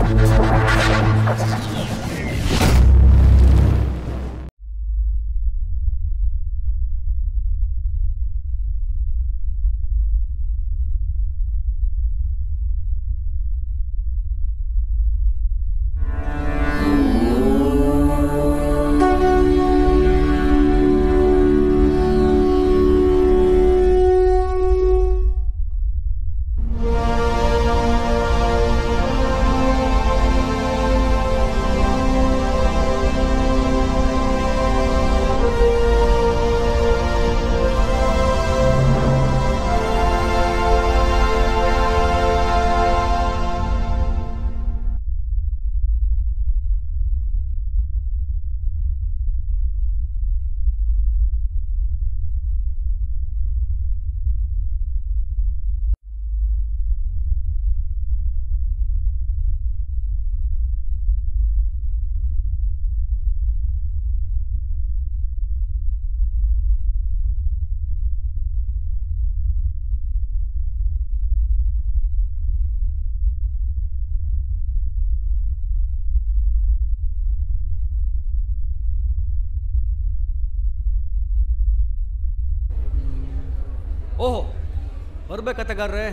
ಓಹೋ ಬರ್ಬೇಕತ್ತಗಾರ್ರೆ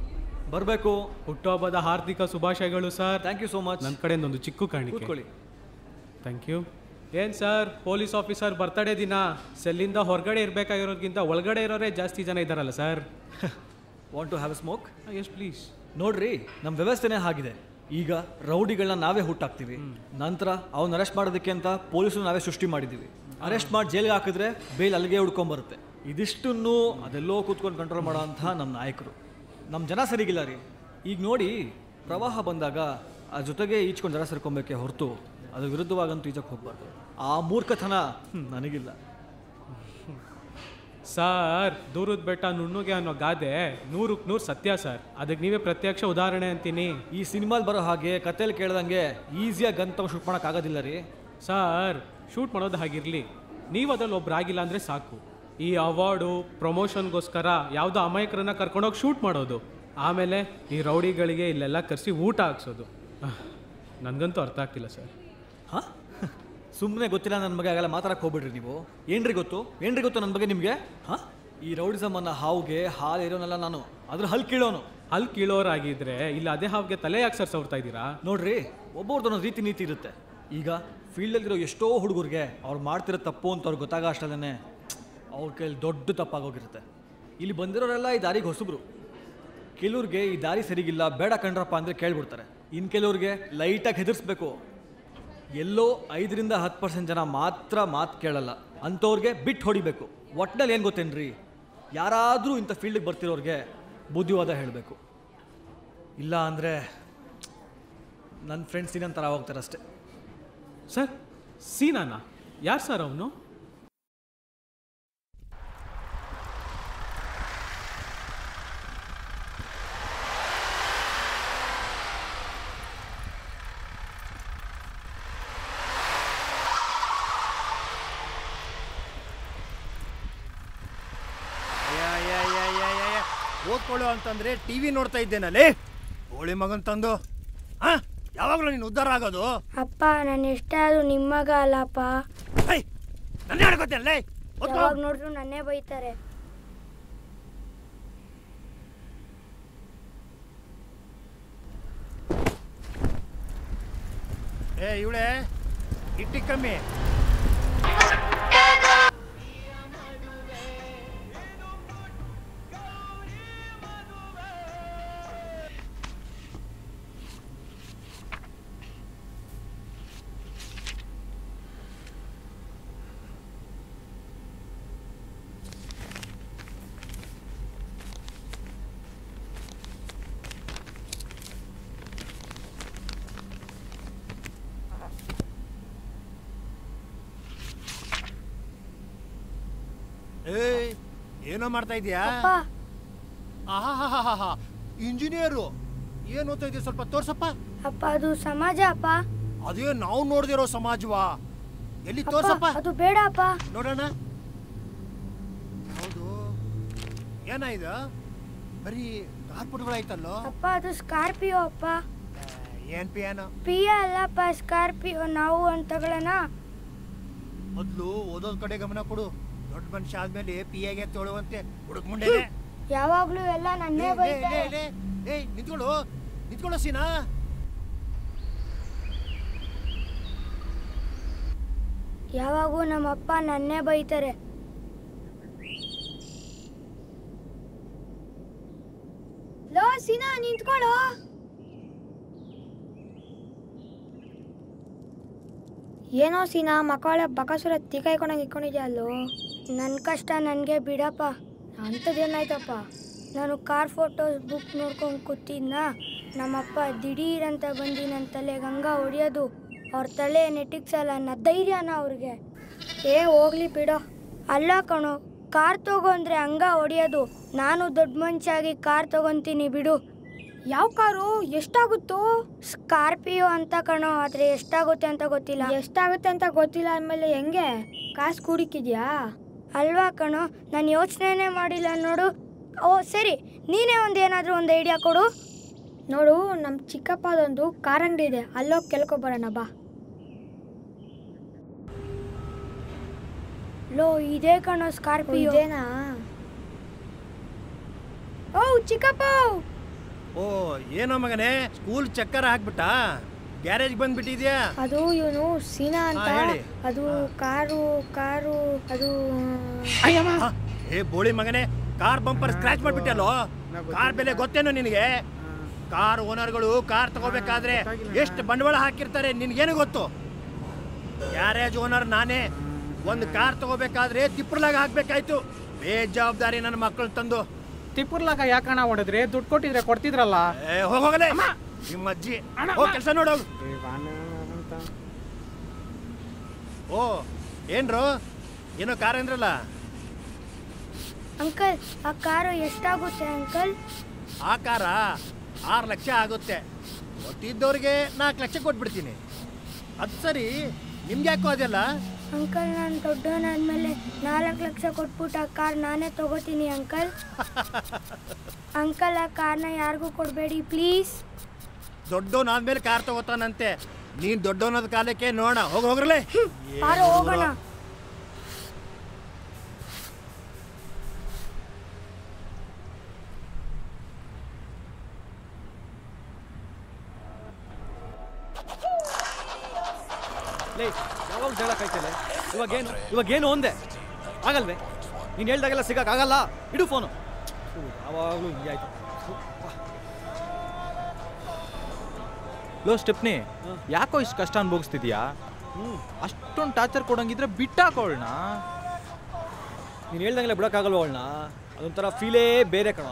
ಬರಬೇಕು ಹುಟ್ಟುಹಬ್ಬದ ಹಾರ್ದಿಕ ಶುಭಾಶಯಗಳು sir thank you so much ನನ್ನ ಕಡೆಯಿಂದ ಒಂದು ಚಿಕ್ಕ ಕಾಣಿಕೆ ಕೂತ್ಕೊಳ್ಳಿ ಥ್ಯಾಂಕ್ ಯು ಏನು ಸರ್ ಪೊಲೀಸ್ ಆಫೀಸರ್ ಬರ್ತಡೇ ದಿನ ಸೆಲ್ಲಿಂದ ಹೊರಗಡೆ ಇರಬೇಕಾಗಿರೋದ್ಕಿಂತ ಒಳಗಡೆ ಇರೋರೇ ಜಾಸ್ತಿ ಜನ ಇದ್ದಾರಲ್ಲ sir want to have a smoke yes please ನೋಡ್ರಿ ನಮ್ಮ ವ್ಯವಸ್ಥೆನೇ ಆಗಿದೆ ಈಗ ರೌಡಿಗಳನ್ನ ನಾವೇ ಹುಟ್ಟಾಕ್ತೀವಿ ನಂತರ ಅವನ್ನ ಅರೆಸ್ಟ್ ಮಾಡೋದಕ್ಕೆ ಅಂತ ಪೊಲೀಸರು ನಾವೇ ಸೃಷ್ಟಿ ಮಾಡಿದ್ದೀವಿ ಅರೆಸ್ಟ್ ಮಾಡಿ ಜೈಲಿಗೆ ಹಾಕಿದ್ರೆ ಬೇಲ್ ಅಲ್ಲಿಗೆ ಹುಡ್ಕೊಂಬರುತ್ತೆ ಇದಿಷ್ಟನ್ನು ಅದೆಲ್ಲೋ ಕೂತ್ಕೊಂಡು ಕಂಟ್ರೋಲ್ ಮಾಡೋ ಅಂಥ ನಮ್ಮ ನಾಯಕರು ನಮ್ಮ ಜನ ಸರಿಗಿಲ್ಲ ರೀ ಈಗ ನೋಡಿ ಪ್ರವಾಹ ಬಂದಾಗ ಆ ಜೊತೆಗೆ ಈಚ್ಕೊಂಡು ಜನ ಸೇರ್ಕೊಬೇಕೆ ಹೊರತು ಅದ್ರ ವಿರುದ್ಧವಾಗಂತೂ ಈಜಕ್ಕೆ ಹೋಗ್ಬಾರ್ದು ಆ ಮೂರ್ಖತನ ಹ್ಮ್, ನನಗಿಲ್ಲ ಸರ್ ದೂರದ ಬೆಟ್ಟ ನುಣ್ಣುಗೆ ಅನ್ನೋ ಗಾದೆ ನೂರಕ್ಕೆ ನೂರು ಸತ್ಯ ಸರ್ ಅದಕ್ಕೆ ನೀವೇ ಪ್ರತ್ಯಕ್ಷ ಉದಾಹರಣೆ ಅಂತೀನಿ ಈ ಸಿನಿಮಾಲ್ ಬರೋ ಹಾಗೆ ಕಥೆಯಲ್ಲಿ ಕೇಳ್ದಂಗೆ ಈಸಿಯಾಗಿ ಗನ್ ತಗೊಂಡು ಶೂಟ್ ಮಾಡೋಕ್ಕಾಗೋದಿಲ್ಲ ರೀ ಸರ್ ಶೂಟ್ ಮಾಡೋದು ಹಾಗಿರಲಿ ನೀವು ಅದ್ರಲ್ಲಿ ಒಬ್ರಾಗಿಲ್ಲ ಅಂದರೆ ಸಾಕು ಈ ಅವಾರ್ಡು ಪ್ರಮೋಷನ್ಗೋಸ್ಕರ ಯಾವುದೋ ಅಮಾಯಕರನ್ನ ಕರ್ಕೊಂಡೋಗಿ ಶೂಟ್ ಮಾಡೋದು ಆಮೇಲೆ ಈ ರೌಡಿಗಳಿಗೆ ಇಲ್ಲೆಲ್ಲ ಕರೆಸಿ ಊಟ ಹಾಕ್ಸೋದು ಆಹ್, ನನಗಂತೂ ಅರ್ಥ ಆಗ್ತಿಲ್ಲ ಸರ್ ಹಾಂ ಸುಮ್ಮನೆ ಗೊತ್ತಿಲ್ಲ ನನ್ನ ಬಗ್ಗೆ ಆಗಲ್ಲ ಮಾತಾಡಕ್ಕೆ ಹೋಗ್ಬಿಡ್ರಿ ನೀವು ಏನ್ರಿ ಗೊತ್ತು ಏನ್ರಿ ಗೊತ್ತು ನನ್ನ ಬಗ್ಗೆ ನಿಮಗೆ ಹಾಂ ಈ ರೌಡಿಸಮ್ ಅನ್ನೋ ಹಾವುಗೆ ಹಾಲು ಇರೋನಲ್ಲ ನಾನು ಅದ್ರ ಹಲ್ ಕೀಳೋನು ಅಲ್ಲಿ ಕೀಳೋರಾಗಿದ್ರೆ ಇಲ್ಲಿ ಅದೇ ಹಾವಿಗೆ ತಲೆ ಯಾಕೆ ಸರ್ ಸವರ್ತಾ ಇದ್ದೀರಾ ನೋಡ್ರಿ ಒಬ್ಬೊಬ್ರದ್ದು ಒಂದೊಂದು ರೀತಿ ನೀತಿ ಇರುತ್ತೆ ಈಗ ಫೀಲ್ಡಲ್ಲಿರೋ ಎಷ್ಟೋ ಹುಡುಗರಿಗೆ ಅವ್ರು ಮಾಡ್ತಿರೋ ತಪ್ಪು ಅಂತ ಅವ್ರಿಗೆ ಗೊತ್ತಾಗ ಅಷ್ಟಲ್ಲೇ ಅವ್ರ ಕೈಲಿ ದೊಡ್ಡ ತಪ್ಪಾಗೋಗಿರುತ್ತೆ ಇಲ್ಲಿ ಬಂದಿರೋರೆಲ್ಲ ಈ ದಾರಿಗೆ ಹೊಸಬ್ರು ಕೆಲವ್ರಿಗೆ ಈ ದಾರಿ ಸರಿಗಿಲ್ಲ ಬೇಡ ಕಣ್ರಪ್ಪ ಅಂದರೆ ಕೇಳ್ಬಿಡ್ತಾರೆ ಇನ್ನು ಕೆಲವ್ರಿಗೆ ಲೈಟಾಗಿ ಹೆದರ್ಸ್ಬೇಕು ಎಲ್ಲೋ ಐದರಿಂದ ಹತ್ತು ಪರ್ಸೆಂಟ್ ಜನ ಮಾತ್ರ ಮಾತು ಕೇಳಲ್ಲ ಅಂಥವ್ರಿಗೆ ಬಿಟ್ಟು ಹೊಡಿಬೇಕು ಒಟ್ನಲ್ಲಿ ಏನು ಗೊತ್ತೇನ್ರಿ ಯಾರಾದರೂ ಇಂಥ ಫೀಲ್ಡಿಗೆ ಬರ್ತಿರೋರಿಗೆ ಬುದ್ಧಿವಾದ ಹೇಳಬೇಕು ಇಲ್ಲ ಅಂದರೆ ನನ್ನ ಫ್ರೆಂಡ್ಸ್ ಇನ್ನೊಂಥರ ಹೋಗ್ತಾರೆ ಅಷ್ಟೇ ಸರ್ ಸೀನಾನಾ ಯಾರು ಸರ್ ಅವನು ಓದ್ಕೊಳ್ಳು ಅಂತಂದ್ರೆ ಟಿವಿ ನೋಡ್ತಾ ಇದ್ದೇನಲ್ಲಿ ಹೋಳಿ ಮಗನ್ ತಂದು ಹಾ ಯಾವಾಗಲೂ ನೀನು ಉದ್ಧಾರ ಆಗೋದು ಅಪ್ಪ ನಾನು ಎಷ್ಟೇ ಆದ್ರೂ ನಿಮ್ಮ ಮಗ ಅಲ್ಲಪ್ಪ ಹೇ ನನ್ನ ಹೇಳ್ಕೊತೇನಲ್ಲೇ ಓದ್ಕೊ ಯಾವಾಗ ನೋಡಿದ್ರು ನನ್ನೇ ಬೈತಾರೆ ಏ ಇವಳೆ ಇಟ್ಟಿ ಕಮ್ಮಿ ಏಯ್ ಏನೋ ಮಾಡ್ತಾ ಇದೀಯಾ ಅಪ್ಪ ಆಹಾಹಾಹಾಹಾ ಇಂಜಿನಿಯರು ಏನು ಓದ್ತಾ ಇದೆಯಾ ಸ್ವಲ್ಪ ತೋರ್ಸಪ್ಪ ಅಪ್ಪ ಅದು ಸಮಾಜ ಅಪ್ಪ ಅದೇ ನಾವು ನೋಡ್ದಿರೋ ಸಮಾಜವಾ ಎಲ್ಲಿ ಅಪ್ಪ, ತೋರ್ಸಪ್ಪ ಅದು ಬೇಡ ಅಪ್ಪ ನೋಡೋಣ ಹೌದು ಏನಾಯ್ತು ಬರೀ ಕಾರ್ಪುಟ್ಗಳಾಯ್ತಲ್ಲೋ ಅಪ್ಪ ಅದು ಸ್ಕಾರ್ಪಿಯೋ ಅಪ್ಪ ಏನ್ ಪಿಯಾನೋ ಪಿಯ ಅಲ್ಲಪ್ಪ ಸ್ಕಾರ್ಪಿಯೋ ನಾವು ಅಂತ ತಗೊಳ್ಳೋಣ ಮೊದ್ಲು ಓದೋದ್ ಕಡೆ ಗಮನ ಕೊಡು ದೊಡ್ಡ ಮನುಷ್ಯ ಆದ್ಮೇಲೆ ಪಿಯಾಗೆ ತೊಳುವಂತೆ ಹುಡುಕ್ ಮುಂಡೆ ಯಾವಾಗ್ಲೂ ಎಲ್ಲ ನನ್ನೇ ಬೈತಾರೆ ಏಯ್ ನಿಂತ್ಕೊಳ್ಳು ನಿಂತ್ಕೊಳ್ಳೋ ಸೀನಾ ಯಾವಾಗೂ ನಮ್ಮಪ್ಪ ನನ್ನೇ ಬೈತಾರೆ ಲೋ ಸೀನಾ ನಿಂತ್ಕೊಳ್ಳೋ ಏನೋ ಸೀನಾ ಮಕ್ಕಳ ಬಕಾಸುರ ತಿಕಾಯ್ಕೊಂಡಂಗೆ ಇಟ್ಕೊಂಡಿದ್ಯಾ ಅಲ್ಲೋ ನನ್ನ ಕಷ್ಟ ನನಗೆ ಬಿಡಪ್ಪ ಅಂಥದ್ದೇನಾಯ್ತಪ್ಪ ನಾನು ಕಾರ್ ಫೋಟೋಸ್ ಬುಕ್ ನೋಡ್ಕೊಂಡು ಕೂತಿದ್ನ ನಮ್ಮಪ್ಪ ದಿಢೀರಂತ ಬಂದು ನನ್ನ ತಲೆಗೆ ಹಂಗ ಹೊಡಿಯೋದು ಅವ್ರ ತಲೆ ನೆಟ್ಟಿಗ್ಸಲ್ಲ ಅನ್ನೋ ಧೈರ್ಯನ ಅವ್ರಿಗೆ ಏ ಹೋಗ್ಲಿ ಬಿಡೋ ಅಲ್ಲ ಕಣೋ ಕಾರ್ ತಗೊಂಡ್ರೆ ಹಂಗ ಹೊಡಿಯೋದು ನಾನು ದೊಡ್ಡ ಮನುಷ್ಯಾಗಿ ಕಾರ್ ತಗೊಂತೀನಿ ಬಿಡು ಯಾವ ಕಾರು ಎಷ್ಟಾಗುತ್ತೋ ಸ್ಕಾರ್ಪಿಯೋ ಅಂತ ಕಣೋ ಆದ್ರೆ ಎಷ್ಟಾಗುತ್ತೆ ಅಂತ ಗೊತ್ತಿಲ್ಲ ಎಷ್ಟಾಗುತ್ತೆ ಅಂತ ಗೊತ್ತಿಲ್ಲ ಆಮೇಲೆ ಹೆಂಗೆ ಕಾಸು ಕೂಡಿಕಿದ್ಯಾ ಅಲ್ವಾ ಕಣೋ ನಾನು ಯೋಚನೆನೇ ಮಾಡಿಲ್ಲ ನೋಡು ಓ ಸರಿ ನೀನೇ ಒಂದು ಏನಾದರೂ ಒಂದು ಐಡಿಯಾ ಕೊಡು ನೋಡು ನಮ್ಮ ಚಿಕ್ಕಪ್ಪದೊಂದು ಕಾರ್ ಅಂಗಡಿ ಇದೆ ಅಲ್ಲೋಗಿ ಕೇಳ್ಕೊಬರೋಣ ಬಾ ಲೋ ಇದೇ ಕಣೋ ಸ್ಕಾರ್ಪಿಯೋ ಇದೇನಾ ಓ ಚಿಕ್ಕಪ್ಪ ಓ ಏನೋ ಮಗನೇ ಸ್ಕೂಲ್ ಚಕ್ಕರ್ ಹಾಕ್ಬಿಟ್ಟ ಗ್ಯಾರೇಜ್ ಬಂದ್ಬಿಟ್ಟಿದ್ಯಾ ಅದು ಇವನು ಸೀನಾ ಅಂತ ಹಾ, ಹೇಳಿ. ಅದು ಕಾರು ಕಾರು ಅದು ಹ, ಏ ಬೋಳಿ ಮಗನೇ ಕಾರ್ ಬಂಪರ್ ಸ್ಕ್ರಾಚ್ ಮಾಡ್ಬಿಟ್ಟಲ್ಲೋ ಕಾರ್ ಬೆಲೆ ಗೊತ್ತೇನೋ ನಿನಗೆ ಕಾರ್ ಓನರ್ಗಳು ಕಾರ್ ತಗೋಬೇಕಾದ್ರೆ ಎಷ್ಟು ಬಂಡವಾಳ ಹಾಕಿರ್ತಾರೆ ನಿನ್ಗೇನು ಗೊತ್ತು ಗ್ಯಾರೇಜ್ ಓನರ್ ನಾನೇ ಒಂದು ಕಾರ್ ತಗೋಬೇಕಾದ್ರೆ ತಿಪ್ಪರ್ಲಾಗ ಹಾಕ್ಬೇಕಾಯ್ತು ಬೇಜವಾಬ್ದಾರಿ ನನ್ನ ಮಕ್ಕಳು ತಂದು ತಿಪ್ಪುರ್ಲಾಗ ಯಾಕಣ ಹೊಡೆದ್ರಿ ದುಡ್ಡು ಕೊಟ್ಟಿದ್ರೆ ಕೊಡ್ತಿದ್ರಲ್ಲ ಏ ಹೋಗೋಗಲೇ ನಿಮ್ಮ ಅಜ್ಜಿ ಹೋಗ್ ಕೆಲಸ ನೋಡೋಗು ಓ ಏನ್ರು ಏನೋ ಕಾರ್ ಅಂದ್ರಲ್ಲ ಅಂಕಲ್ ಆ ಕಾರು ಎಷ್ಟಾಗುತ್ತೆ ಅಂಕಲ್ ಆ ಕಾರ ಆರು ಲಕ್ಷ ಆಗುತ್ತೆ ಗೊತ್ತಿದ್ದವ್ರಿಗೆ ನಾಲ್ಕು ಲಕ್ಷ ಕೊಟ್ಬಿಡ್ತೀನಿ ಅದು ಸರಿ ನಿಮ್ಗೆ ಯಾಕೋ ಅದೆಲ್ಲ ಅಂಕಲ್ ನಾನು ದೊಡ್ಡವನಾದ್ಮೇಲೆ ನಾಲ್ಕು ಲಕ್ಷ ಕೊಟ್ಬಿಟ್ಟು ಆ ಕಾರ್ ನಾನೇ ತಗೋತೀನಿ ಅಂಕಲ್ ಅಂಕಲ್ ಆ ಕಾರ್ನ ಯಾರಿಗೂ ಕೊಡಬೇಡಿ ಪ್ಲೀಸ್ ದೊಡ್ಡವನಾದ್ಮೇಲೆ ಕಾರ್ ತಗೋತಾನಂತೆ ನೀನ್ ದೊಡ್ಡವನದ ಕಾಲಕ್ಕೆ ನೋಡ ಹೋಗ ಹೋಗ್ರಲೇ ಬಾರೋ ಹೋಗೋಣ ಲೇ ಯಾವಾಗ ಹೇಳಕ್ಕಾಯ್ತಲೆ ಇವಾಗೇನು ಇವಾಗೇನು ಒಂದೆ ಆಗಲ್ವೇ ನೀನು ಹೇಳ್ದಾಗೆಲ್ಲ ಸಿಗಕ್ಕಾಗಲ್ಲ ಇಡು ಫೋನು ಯಾವಾಗಲೂ ಹಿಂಗೆ ಆಯ್ತು ಲೋ ಸ್ಟೆಪ್ನಿ ಯಾಕೋ ಇಷ್ಟು ಕಷ್ಟ ಅನ್ಭೋಗಿಸ್ತಿದ್ಯಾ ಅಷ್ಟೊಂದು ಟಾರ್ಚರ್ ಕೊಡಂಗಿದ್ರೆ ಬಿಟ್ಟಾಕೊಳ್ಳೋಣ ನೀನು ಹೇಳ್ದಂಗೆಲ್ಲ ಬಿಡೋಕ್ಕಾಗಲ್ವ ಅವಳನ್ನ ಅದೊಂಥರ ಫೀಲೇ ಬೇರೆ ಕಣ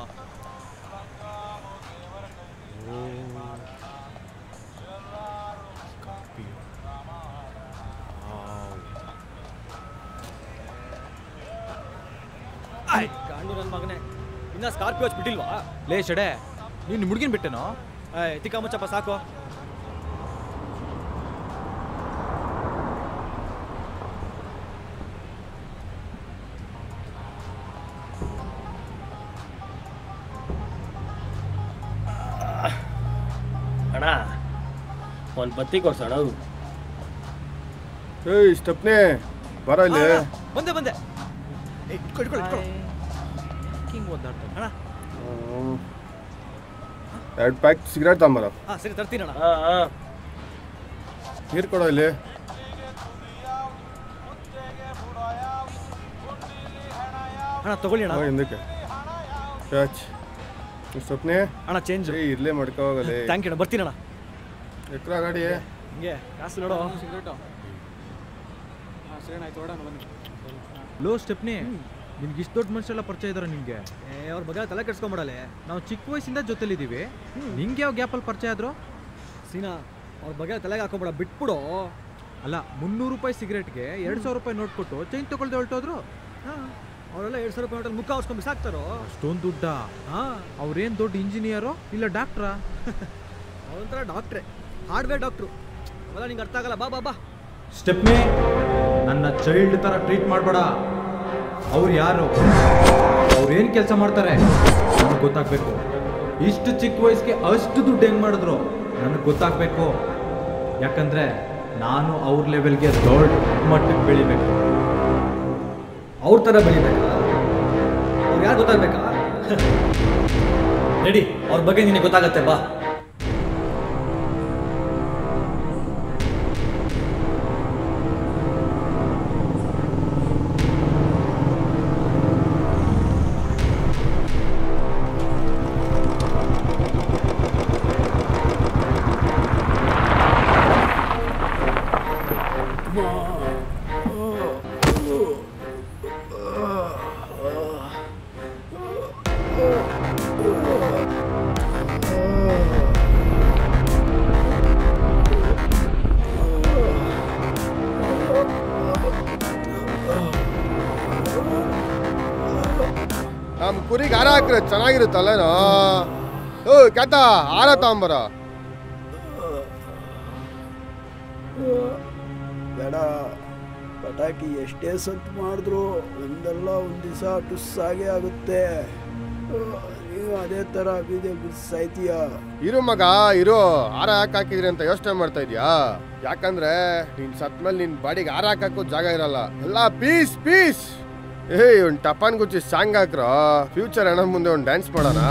ಗಾಂಡು ನನ್ನ ಮಗನೇ ಇನ್ನ ಸ್ಕಾರ್ಪಿಯೋ ಬಿಟ್ಟಿಲ್ವಾ ಲೇ ಶಡೆ ನೀನು ಹುಡುಗಿನ ಬಿಟ್ಟೆನೋ ಏಯ್ ತಿಕ್ಕ ಮುಚ್ಚಪ್ಪ ಸಾಕು ಅಣ್ಣ ಒಂದು ಬತ್ತಿ ಕೊಡ್ಸೋಣ ಏಯ್ ಸ್ಟೆಪ್ನಿ ಬರ ಇಲ್ಲಿ ಆ, ಬಂದೆ ಬಂದೆ ಏಯ್, ಇಟ್ಕೊ ಇಟ್ಕೊ ಇಟ್ಕೊ ಹಿಂಗೆ ಓದಾಡ್ತಾನೆ ಅಣ್ಣ ಎರಡು ಪ್ಯಾಕ್ ಸಿಗರೇಟ್ ತಗೊಂಬರ ಹಾಂ ಸರಿ ತರ್ತೀನಿ ಅಣ್ಣ ಹಾಂ ಹಾಂ ನೀರು ಕೊಡೋ ಇಲ್ಲಿ ಅಣ್ಣ ತಗೊಳ್ಳಿ ಅಣ್ಣ ಹೋಗಿ ಹಿಂದಕ್ಕೆ ಕ್ಯಾಚ್ ಸ್ಟೆಪ್ನಿ ಅಣ್ಣ ಚೇಂಜ್ ಏಯ್ ಇರ್ಲೇ ಮಾಡ್ಕೋ ಹೋಗಲಿ ಥ್ಯಾಂಕ್ ಯು ಅಣ್ಣ ಬರ್ತೀನಿ ಅಣ್ಣ ಎಕ್ರ ಗಾಡಿ ಹಿಂಗೆ ಕಾಸು ನೋಡೋ ಸಿಗರೇಟು ಹಾಂ ಸರಿ ಆಯ್ತು ಹೊಡೋಣ ಬನ್ನಿ ಲೋ ಸ್ಟೆಪ್ನಿ ನಿನ್ಗೆ ಇಷ್ಟು ದೊಡ್ಡ ಮನುಷ್ಯರೆಲ್ಲ ಪರಿಚಯ ಇದಾರೆ ನಿಮಗೆ ಏ ಅವ್ರ ಬಗ್ಗೆ ತಲೆ ಕೆಡ್ಸ್ಕೊಂಬಿಡಲೆ ನಾವು ಚಿಕ್ಕ ವಯಸ್ಸಿಂದ ಜೊತೆಲಿದ್ದೀವಿ ನಿಂಗೆ ಯಾವ ಗ್ಯಾಪಲ್ಲಿ ಪರಿಚಯ ಆದ್ರು ಸೀನಾ ಅವ್ರ ಬಗ್ಗೆ ತಲೆಗೆ ಹಾಕೊಂಬಿಡ ಬಿಟ್ಬಿಡು ಅಲ್ಲ ಮುನ್ನೂರು ರೂಪಾಯಿ ಸಿಗರೇಟ್ಗೆ ಎರಡು ಸಾವಿರ ರೂಪಾಯಿ ನೋಟ್ ಕೊಟ್ಟು ಚೈನ್ ತಗೊಳ್ದೆ ಹೊರಟೋದ್ರು ಹಾಂ ಅವರೆಲ್ಲ ಎರಡು ಸಾವಿರ ರೂಪಾಯಿ ನೋಟಲ್ಲಿ ಮುಖ ಹೊಸ್ಕೊಂಡು ಬಿಸಾಕ್ತಾರೋ ಅಷ್ಟೊಂದು ದುಡ್ಡ ಹಾಂ ಅವ್ರೇನು ದೊಡ್ಡ ಇಂಜಿನಿಯರೋ ಇಲ್ಲ ಡಾಕ್ಟ್ರಾ ಅವನೊಂಥರ ಡಾಕ್ಟ್ರೆ ಹಾರ್ಡ್ವೇರ್ ಡಾಕ್ಟ್ರು ಅವೆಲ್ಲ ನಿಂಗೆ ಅರ್ಥ ಆಗಲ್ಲ ಬಾ ಬಾ ಬಾ ಸ್ಟೆಪ್ನಿ ನನ್ನ ಚೈಲ್ಡ್ ಥರ ಟ್ರೀಟ್ ಮಾಡಬೇಡ ಅವ್ರು ಯಾರು ಅವ್ರು ಏನು ಕೆಲಸ ಮಾಡ್ತಾರೆ ನನಗೆ ಗೊತ್ತಾಗಬೇಕು ಇಷ್ಟು ಚಿಕ್ಕ ವಯಸ್ಸಿಗೆ ಅಷ್ಟು ದುಡ್ಡು ಹೆಂಗೆ ಮಾಡಿದ್ರು ನನಗೆ ಗೊತ್ತಾಗಬೇಕು ಯಾಕಂದರೆ ನಾನು ಅವ್ರ ಲೆವೆಲ್ಗೆ ದೊಡ್ಡ ಮಟ್ಟಕ್ಕೆ ಬೆಳಿಬೇಕು ಅವ್ರ ಥರ ಬೆಳಿಬೇಕಾ ಅವ್ರು ಯಾರು ಗೊತ್ತಾಗ್ಬೇಕಾ ರೆಡಿ ಅವ್ರ ಬಗ್ಗೆ ನಿನಗೆ ಗೊತ್ತಾಗತ್ತೆ ಬಾ ನಮ್ಮ ಕುರಿಗೆ ಹಾರ ಹಾಕ್ರೆ ಚೆನ್ನಾಗಿರುತ್ತಲ್ಲೇನೋ ಓ ಕ್ಯಾತ ಹಾರ ತಗೊಂಬರ ಬೇಡ ಪಟಾಕಿ ಎಷ್ಟೇ ಸಂತು ಮಾಡಿದ್ರು ಒಂದಲ್ಲ ಒಂದು ದಿವಸ ಟುಸ್ಸಾಗೇ ಆಗುತ್ತೆ ನೀವು ಅದೇ ಥರ ಬೀದೆ ಬಿಸಾಯ್ತೀಯ ಇರು ಮಗ ಇರು ಹಾರ ಯಾಕೆ ಹಾಕಿದ್ರಿ ಅಂತ ಯೋಚನೆ ಮಾಡ್ತಾ ಇದೀಯಾ ಯಾಕಂದ್ರೆ ನೀನ್ ಸತ್ಮೇಲೆ ನಿನ್ ಬಾಡಿಗೆ ಹಾರ ಹಾಕಕ್ಕೂ ಜಾಗ ಇರಲ್ಲ ಎಲ್ಲ ಪೀಸ್ ಪೀಸ್ ಏಯ್ ಒಂದ್ ಟಪಾನ್ ಗುಚ್ಚಿ ಸಾಂಗ್ ಹಾಕ್ರ ಫ್ಯೂಚರ್ ಅಣ್ಣ ಮುಂದೆ ಒಂದ್ ಡ್ಯಾನ್ಸ್ ಮಾಡೋಣ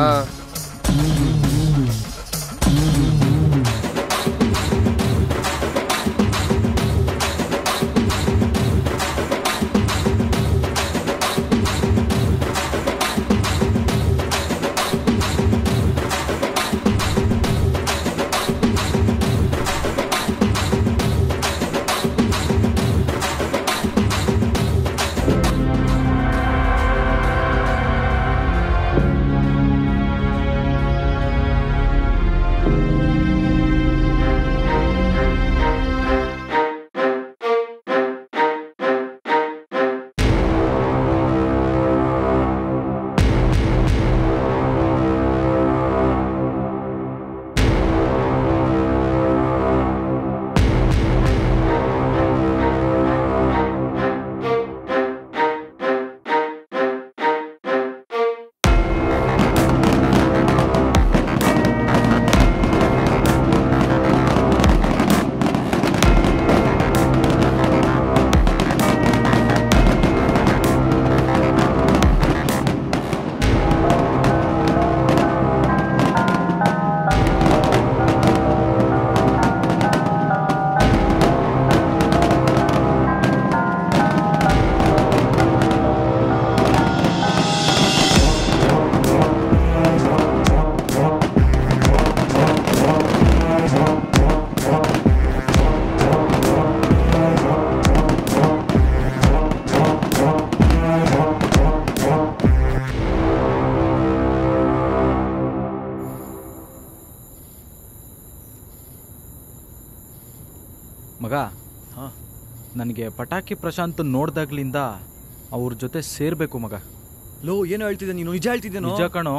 ಮಗ ಹಾಂ ನನಗೆ ಪಟಾಕಿ ಪ್ರಶಾಂತ್ ನೋಡ್ದಾಗ್ಲಿಂದ ಅವ್ರ ಜೊತೆ ಸೇರ್ಬೇಕು ಮಗ ಲೋ ಏನೋ ಹೇಳ್ತಿದ್ದೆ ನೀನು ನಿಜ ಹೇಳ್ತಿದ್ದೇನೋ ನಿಜ ಕಣೋ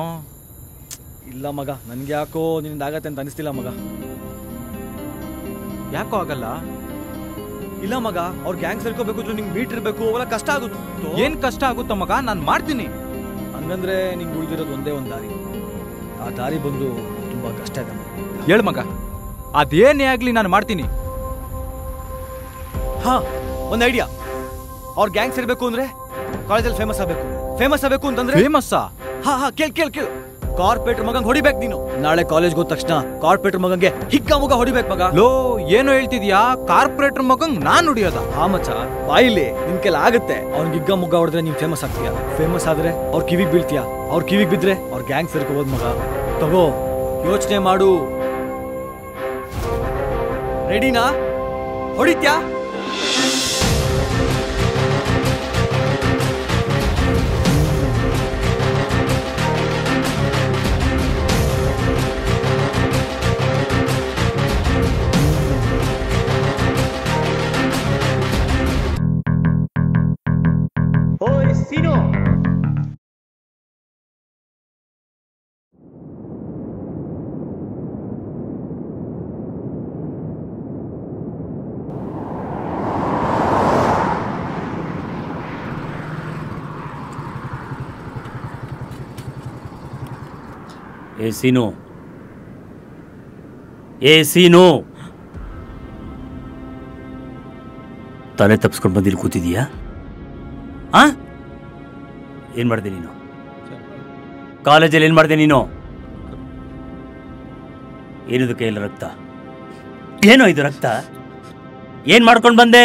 ಇಲ್ಲ ಮಗ ನನ್ಗೆ ಯಾಕೋ ನಿನ್ನಿಂದ ಆಗತ್ತೆ ಅಂತ ಅನಿಸ್ತಿಲ್ಲ ಮಗ ಯಾಕೋ ಆಗಲ್ಲ ಇಲ್ಲ ಮಗ ಅವ್ರ ಗ್ಯಾಂಗ್ ಸೇರ್ಕೋಬೇಕು ಅಂದ್ರೆ ನಿಂಗೆ ಮೀಟ್ ಇರಬೇಕು ಅವೆಲ್ಲ ಕಷ್ಟ ಆಗುತ್ತೆ ಏನ್ ಕಷ್ಟ ಆಗುತ್ತೋ ಮಗ ನಾನು ಮಾಡ್ತೀನಿ ಹಂಗಂದ್ರೆ ನಿಂಗೆ ಉಳಿದಿರೋದು ಒಂದೇ ಒಂದು ದಾರಿ ಆ ದಾರಿ ಬಂದು ತುಂಬಾ ಕಷ್ಟ ಇದೆ ಮಗ. ಹೇಳ್ ಮಗ ಅದೇನೇ ಆಗ್ಲಿ ನಾನು ಮಾಡ್ತೀನಿ ಹಾ ಒಂದು ಐಡಿಯಾ ಅವ್ರ ಗ್ಯಾಂಗ್ ಸೇರ್ಬೇಕು ಅಂದ್ರೆ ಕಾಲೇಜಲ್ಲಿ ಫೇಮಸ್ ಆಗಬೇಕು ಫೇಮಸ್ ಆಗಬೇಕು ಅಂತಂದ್ರೆ ಫೇಮಸ್ಸಾ ಹಾ ಹಾ ಕೇಳ್ ಕೇಳ್ ಕೇಳು ಕಾರ್ಪೊರೇಟರ್ ಮಗಂಗ್ ಹೊಡಿಬೇಕು ನೀನು ನಾಳೆ ಕಾಲೇಜ್ ಹೋದ ತಕ್ಷಣ ಕಾರ್ಪೊರೇಟರ್ ಮಗಂಗೆ ಹಿಕ್ಕ ಮುಗ ಹೊಡಿಬೇಕು ಮಗ ಲೋ ಏನೋ ಹೇಳ್ತಿದ್ಯಾ ಕಾರ್ಪೊರೇಟರ್ ಮಗಂಗ್ ನಾನ್ ನುಡಿಯೋದ ಹಾ ಮಚ್ಚ ಬಾಯಿಲಿ ನಿನ್ ಕೆಲ ಆಗುತ್ತೆ ಅವ್ನಿಗೆ ಹಿಗ್ಗ ಮುಗ್ಗ ಹೊಡೆದ್ರೆ ನೀನ್ ಫೇಮಸ್ ಆಗ್ತೀಯ ಫೇಮಸ್ ಆದ್ರೆ ಅವ್ರ ಕಿವಿಗ್ ಬೀಳ್ತೀಯ ಅವ್ರ ಕಿವಿಗ್ ಬಿದ್ರೆ ಅವ್ರ ಗ್ಯಾಂಗ್ ಸೇರ್ಕೋಬೋದು ಮಗ ತಗೋ ಯೋಚನೆ ಮಾಡು ರೆಡಿನಾ ಹೊಡಿತ್ಯಾ ಓಯ್ ಸೀನು ಏ ಸೀನು ಏ ಸೀನು ತಲೆ ತಪ್ಸ್ಕೊಂಡು ಬಂದಿಲ್ಲಿ ಕೂತಿದೀಯಾ ಆ ಏನು ಮಾಡಿದೆ ನೀನು ಕಾಲೇಜಲ್ಲಿ ಏನು ಮಾಡಿದೆ ನೀನು ಏನಿದು ಕೈಯಲ್ಲಿ ರಕ್ತ ಏನೋ ಇದು ರಕ್ತ ಏನು ಮಾಡ್ಕೊಂಡು ಬಂದೆ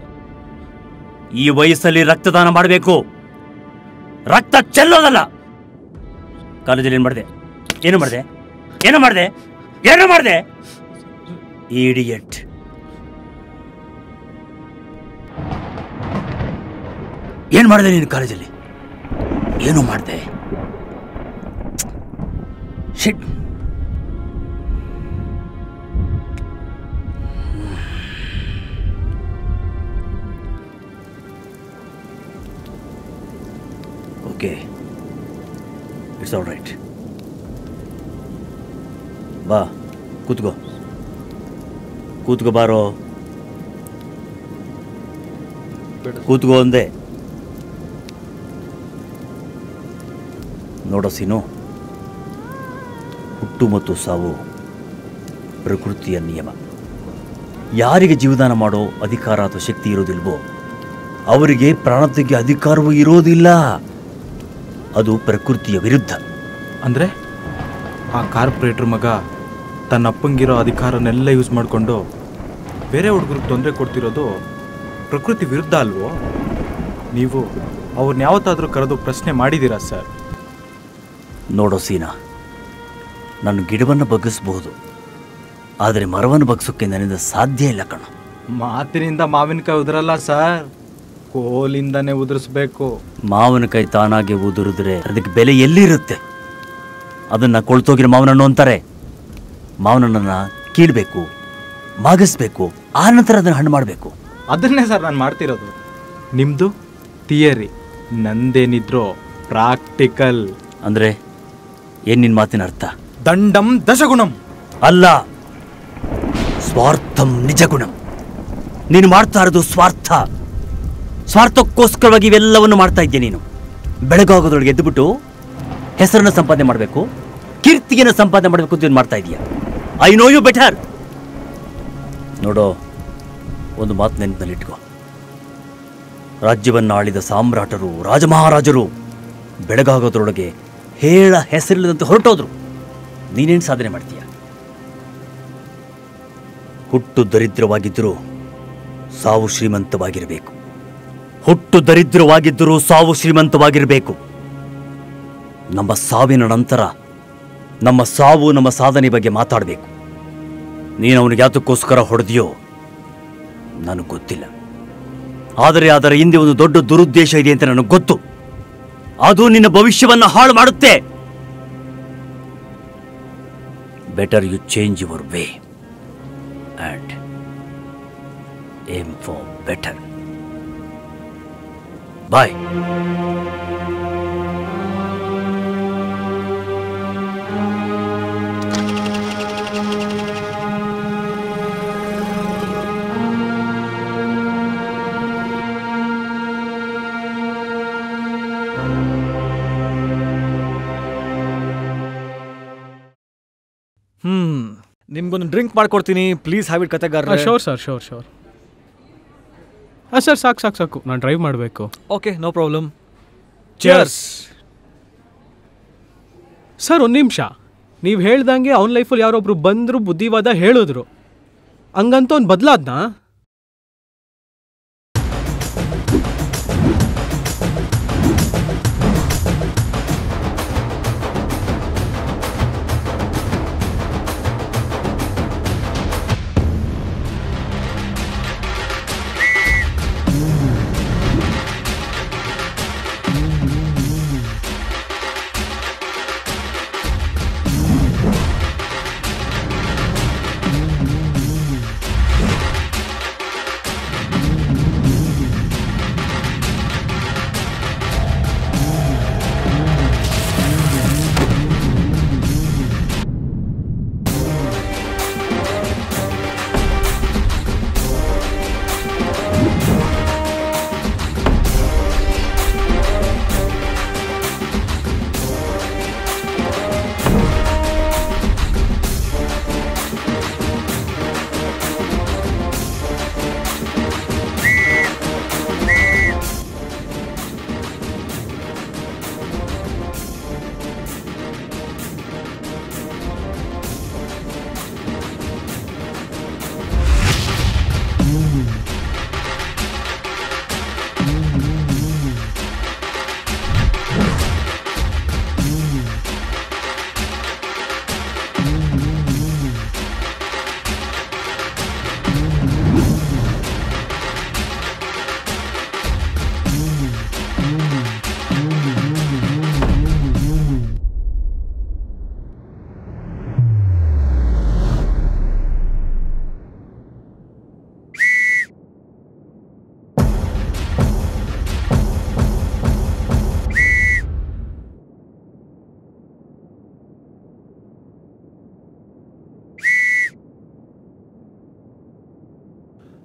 ಈ ವಯಸ್ಸಲ್ಲಿ ರಕ್ತದಾನ ಮಾಡಬೇಕು ರಕ್ತ ಚೆಲ್ಲೋದಲ್ಲ ಕಾಲೇಜಲ್ಲಿ ಏನು ಮಾಡಿದೆ ಏನು ಮಾಡಿದೆ ಏನು ಮಾಡಿದೆ ಏನು ಮಾಡಿದೆ ಇಡಿಯಟ್ ಏನು ಮಾಡಿದೆ ನೀನು ಕಾಲೇಜಲ್ಲಿ ಏನು ಮಾಡಿದೆ shit okay it's all right ಬಾ ಕೂತ್ಕೋ ಕೂತ್ಕೋ ಬಾರೋ ಕೂತ್ಕೋ ಅಂದೆ ನೋಡೋ ಸೀನು ಹುಟ್ಟು ಮತ್ತು ಸಾವು ಪ್ರಕೃತಿಯ ನಿಯಮ ಯಾರಿಗೆ ಜೀವದಾನ ಮಾಡೋ ಅಧಿಕಾರ ಅಥವಾ ಶಕ್ತಿ ಇರೋದಿಲ್ವೋ ಅವರಿಗೆ ಪ್ರಾಣತೆಗೆ ಅಧಿಕಾರವೂ ಇರೋದಿಲ್ಲ ಅದು ಪ್ರಕೃತಿಯ ವಿರುದ್ಧ ಅಂದರೆ ಆ ಕಾರ್ಪೊರೇಟ್ರ್ ಮಗ ತನ್ನ ಅಪ್ಪಂಗಿರೋ ಅಧಿಕಾರನೆಲ್ಲ ಯೂಸ್ ಮಾಡಿಕೊಂಡು ಬೇರೆ ಹುಡುಗರಿಗೆ ತೊಂದರೆ ಕೊಡ್ತಿರೋದು ಪ್ರಕೃತಿ ವಿರುದ್ಧ ಅಲ್ವೋ ನೀವು ಅವ್ರನ್ನ ಯಾವತ್ತಾದರೂ ಕರೆದು ಪ್ರಶ್ನೆ ಮಾಡಿದ್ದೀರಾ ಸರ್ ನೋಡೋ ಸೀನಾ ನಾನು ಗಿಡವನ್ನು ಬಗ್ಗಿಸಬಹುದು ಆದರೆ ಮರವನ್ನು ಬಗ್ಸೋಕ್ಕೆ ನನ್ನಿಂದ ಸಾಧ್ಯ ಇಲ್ಲ ಕಣ ಮಾತಿನಿಂದ ಮಾವಿನಕಾಯಿ ಉದುರಲ್ಲ ಸರ್ ಕೋಲಿಂದನೇ ಉದುರಿಸ್ಬೇಕು ಮಾವಿನಕಾಯಿ ತಾನಾಗೆ ಉದುರಿದ್ರೆ ಅದಕ್ಕೆ ಬೆಲೆ ಎಲ್ಲಿರುತ್ತೆ ಅದನ್ನು ಕೊಳ್ತೋಗಿರೋ ಮಾವನಣ್ಣು ಅಂತಾರೆ ಮಾವನಣ್ಣನ ಕೀಳ್ಬೇಕು ಮಾಗಿಸ್ಬೇಕು ಆ ನಂತರ ಅದನ್ನು ಹಣ್ಣು ಮಾಡಬೇಕು ಅದನ್ನೇ ಸರ್ ನಾನು ಮಾಡ್ತಿರೋದು ನಿಮ್ಮದು ಥಿಯರಿ ನಂದೇನಿದ್ರು ಪ್ರಾಕ್ಟಿಕಲ್ ಅಂದರೆ ಏನು ನಿನ್ನ ಮಾತಿನ ಅರ್ಥ ದಂಡಂ ದಶಗುಣಂ ಅಲ್ಲ ಸ್ವಾರ್ಥಂ ನಿಜಗುಣಂ ನೀನು ಮಾಡ್ತಾ ಇರೋದು ಸ್ವಾರ್ಥ ಸ್ವಾರ್ಥಕ್ಕೋಸ್ಕರವಾಗಿ ಇವೆಲ್ಲವನ್ನು ಮಾಡ್ತಾ ಇದ್ದೆ ನೀನು ಬೆಳಗಾಗೋದ್ರೊಳಗೆ ಎದ್ದುಬಿಟ್ಟು ಹೆಸರನ್ನ ಸಂಪಾದನೆ ಮಾಡಬೇಕು ಕೀರ್ತಿಯನ್ನು ಸಂಪಾದನೆ ಮಾಡಬೇಕು ಅಂತ ನೀನು ಮಾಡ್ತಾ ಇದೀಯ ಐ ನೋ ಯು ಬೆಟರ್ ನೋಡೋ ಒಂದು ಮಾತು ನೆನಪಿನಲ್ಲಿ ಇಟ್ಕೋ ರಾಜ್ಯವನ್ನು ಆಳಿದ ಸಾಮ್ರಾಟರು ರಾಜಮಹಾರಾಜರು ಬೆಳಗಾಗೋದ್ರೊಳಗೆ ಹೇಳ ಹೆಸರಿಲ್ಲದಂತೆ ಹೊರಟೋದ್ರು ನೀನೇನು ಸಾಧನೆ ಮಾಡ್ತೀಯ ಹುಟ್ಟು ದರಿದ್ರವಾಗಿದ್ದರೂ ಸಾವು ಶ್ರೀಮಂತವಾಗಿರಬೇಕು ಹುಟ್ಟು ದರಿದ್ರವಾಗಿದ್ದರೂ ಸಾವು ಶ್ರೀಮಂತವಾಗಿರಬೇಕು ನಮ್ಮ ಸಾವಿನ ನಂತರ ನಮ್ಮ ಸಾವು ನಮ್ಮ ಸಾಧನೆ ಬಗ್ಗೆ ಮಾತಾಡಬೇಕು ನೀನು ಅವನಿಗೆ ಯಾತಕ್ಕೋಸ್ಕರ ಹೊಡೆದಿಯೋ ನನಗೆ ಗೊತ್ತಿಲ್ಲ ಆದರೆ ಅದರ ಹಿಂದೆ ಒಂದು ದೊಡ್ಡ ದುರುದ್ದೇಶ ಇದೆ ಅಂತ ನನಗೆ ಗೊತ್ತು ಅದು ನಿನ್ನ ಭವಿಷ್ಯವನ್ನು ಹಾಳು ಮಾಡುತ್ತೆ better you change your way and aim for better boy hmm ನಿಮ್ಗೊಂದು ಡ್ರಿಂಕ್ ಮಾಡ್ಕೊಡ್ತೀನಿ ಪ್ಲೀಸ್ ಹ್ಯಾಬಿಟ್ ಕತೆಗಾರ ಶೋರ್ ಸರ್ ಶೋರ್ ಶೋರ್ ಹಾಂ ಸರ್ ಸಾಕು ಸಾಕು ಸಾಕು ನಾನು ಡ್ರೈವ್ ಮಾಡಬೇಕು okay no problem cheers sir ಒಂದು ನಿಮಿಷ ನೀವು ಹೇಳ್ದಂಗೆ ಅವ್ನ ಲೈಫಲ್ಲಿ ಯಾರೊಬ್ರು ಬಂದರು ಬುದ್ಧಿವಾದ ಹೇಳಿದ್ರು ಹಂಗಂತ ಅವ್ನು ಬದಲಾದ್ನಾ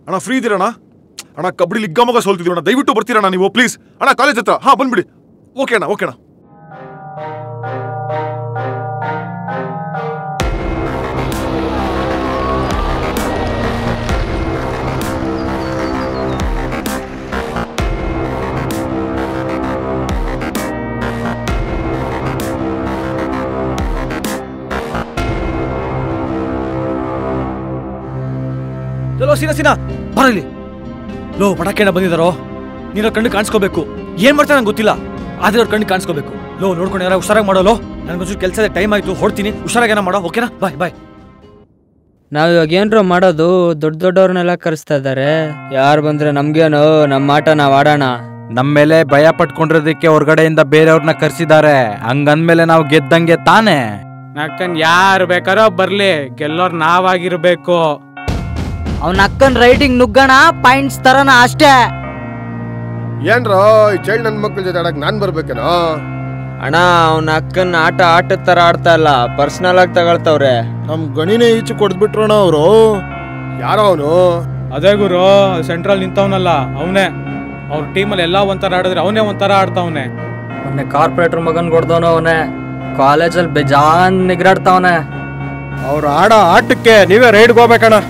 ಅಣ್ಣ ಫ್ರೀ ಇದ್ದೀರಣ್ಣ ಅಣ್ಣ ಕಬಡ್ಡಿ ಲಿಗ್ಗಮಗ ಸೋಲ್ತಿದ್ದೀವಿ ಅಣ್ಣ ದಯವಿಟ್ಟು ಬರ್ತೀರಣ್ಣ ನೀವು ಪ್ಲೀಸ್ ಅಣ್ಣ ಕಾಲೇಜ್ ಹತ್ರ ಹಾಂ ಬಂದ್ಬಿಡಿ ಓಕೆ ಅಣ್ಣ ಓಕೆ ಅಣ್ಣ ಲೋ ಸೀನಾ ಸೀನಾ ಬರಲಿ ಲೋ ಪಟಾಕಿಯಣ್ಣ ಬಂದಿದ್ದಾರೋ ನೀನು ಅವ್ರ ಕಣ್ಣು ಕಾಣಿಸ್ಕೋಬೇಕು ಏನ್ ಮಾಡ್ತಾರೆ ನಂಗೆ ಗೊತ್ತಿಲ್ಲ ಆದ್ರೆ ಅವ್ರ ಕಣ್ಣು ಕಾಣಿಸ್ಕೋಬೇಕು ಲೋ ನೋಡ್ಕೊಂಡು ಯಾರ ಹುಷಾರಾಗಿ ಮಾಡೋ ಲೋ ನನಗೊಂಚೂರು ಕೆಲಸದ ಟೈಮ್ ಆಯ್ತು ಹೊಡ್ತೀನಿ ಹುಷಾರಾಗಿ ಏನೋ ಮಾಡೋ ಓಕೆನಾ ಬಾಯ್ ಬಾಯ್ ನಾವ್ ಇವಾಗ ಏನ್ರೋ ಮಾಡೋದು ದೊಡ್ಡ ದೊಡ್ಡವ್ರನ್ನೆಲ್ಲ ಕರೆಸ್ತಾ ಇದಾರೆ ಯಾರು ಬಂದ್ರೆ ನಮ್ಗೇನು ನಮ್ಮ ಆಟ ನಾವ್ ಆಡೋಣ ನಮ್ಮ ಮೇಲೆ ಭಯ ಪಟ್ಕೊಂಡಿರೋದಕ್ಕೆ ಹೊರಗಡೆಯಿಂದ ಬೇರೆಯವ್ರನ್ನ ಕರ್ಸಿದ್ದಾರೆ ಹಂಗಂದ್ಮೇಲೆ ನಾವು ಗೆದ್ದಂಗೆ ತಾನೇ ನಕ್ಕನ್ ಯಾರು ಬೇಕಾರೋ ಬರ್ಲಿ ಗೆಲ್ಲೋರ್ ನಾವಾಗಿರ್ಬೇಕು ಅವ್ನ ಅಕ್ಕನ್ ರೈಟಿಂಗ್ ನುಗ್ಗಣ ಪಾಯಿಂಟ್ಸ್ ತರನ ಅಷ್ಟೇ ಏನ್ರೋ ಈ ಚೈಲ್ಡ್ ನನ್ನ ಮಕ್ಳ ಜೊತೆ ಆಡಕ್ ನಾನ್ ಬರ್ಬೇಕೇನೋ ಅಣ್ಣ ಅವನ ಅಕ್ಕನ್ ಆಟ ಆಟದ ತರ ಆಡ್ತಾ ಇಲ್ಲ ಪರ್ಸನಲ್ ಆಗಿ ತಗೊಳ್ತವ್ರೆ ನಮ್ ಗಣಿನೇ ಈಚೆ ಕೊಡ್ಬಿಟ್ರಣ ಅವರು ಯಾರೋ ಅವನು ಅದೇ ಗುರು ಸೆಂಟ್ರಲ್ ನಿಂತವನಲ್ಲ ಅವನೇ ಅವ್ರ ಟೀಮಲ್ಲಿ ಎಲ್ಲ ಒಂಥರ ಆಡಿದ್ರೆ ಅವನೇ ಒಂಥರ ಆಡ್ತಾವನೆ ಮೊನ್ನೆ ಕಾರ್ಪೊರೇಟರ್ ಮಗನ್ ಕೊಡ್ದವನು ಅವನೇ ಕಾಲೇಜಲ್ಲಿ ಬೇಜಾನ್ ನಿಗ್ರಾಡ್ತಾವನೆ ಅವ್ರು ಆಡೋ ಆಟಕ್ಕೆ ನೀವೇ ರೈಡ್ಗೆ ಹೋಗ್ಬೇಕಣ್ಣ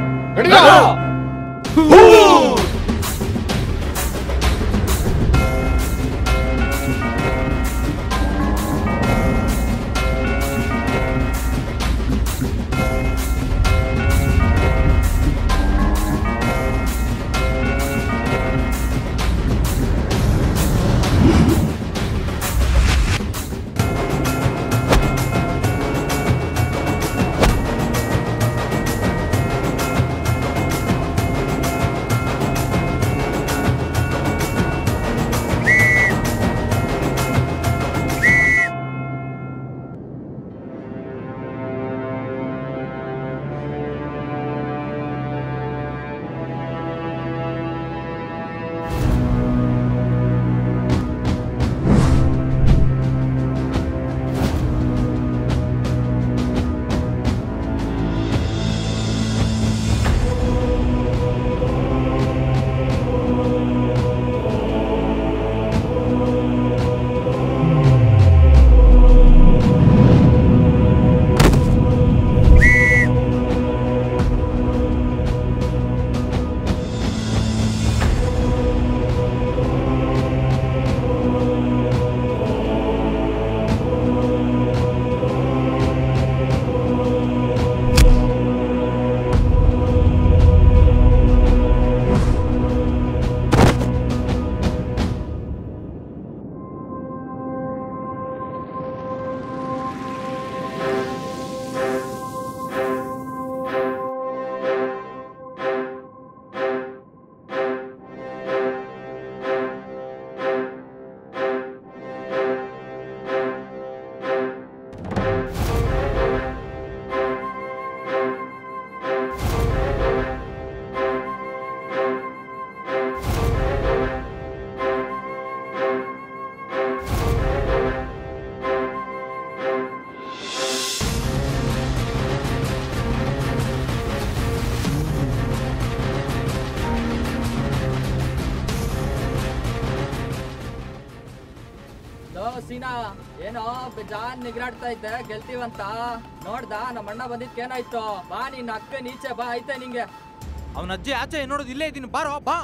ಸೀನಾ ಏನೋ ಬೇಜಾನ್ ನಿಗ್ರಾಡ್ತಾ ಇದ್ದೆ ಗೆಲ್ತೀವಂತ ನೋಡ್ದ ನಮ್ಮ ಅಣ್ಣ ಬಂದಿದ್ಕೆ ಏನಾಯ್ತು ಬಾ ನಿನ್ನ ಅಕ್ಕ ನೀಚೆ ಬಾ ಐತೆ ನಿಂಗೆ ಅವನ ಅಜ್ಜಿ ಆಚೆ ನೋಡೋದು ಇಲ್ಲೇ ಇದ್ದೀನಿ ಬಾರೋ ಬಾ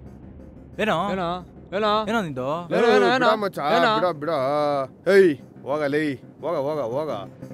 ಏನೋ ಏನೋ ಏನೋ ಏನೋ ನಿಂದು ಏನೋ, ಏನೋ, ಏನೋ? ಬಿಡ ಮಚ್ಚ ಏನೋ? ಬಿಡ ಬಿಡ ಹೇಯ್ ಹೋಗಲೇ ಹೋಗ ಹೋಗ ಹೋಗ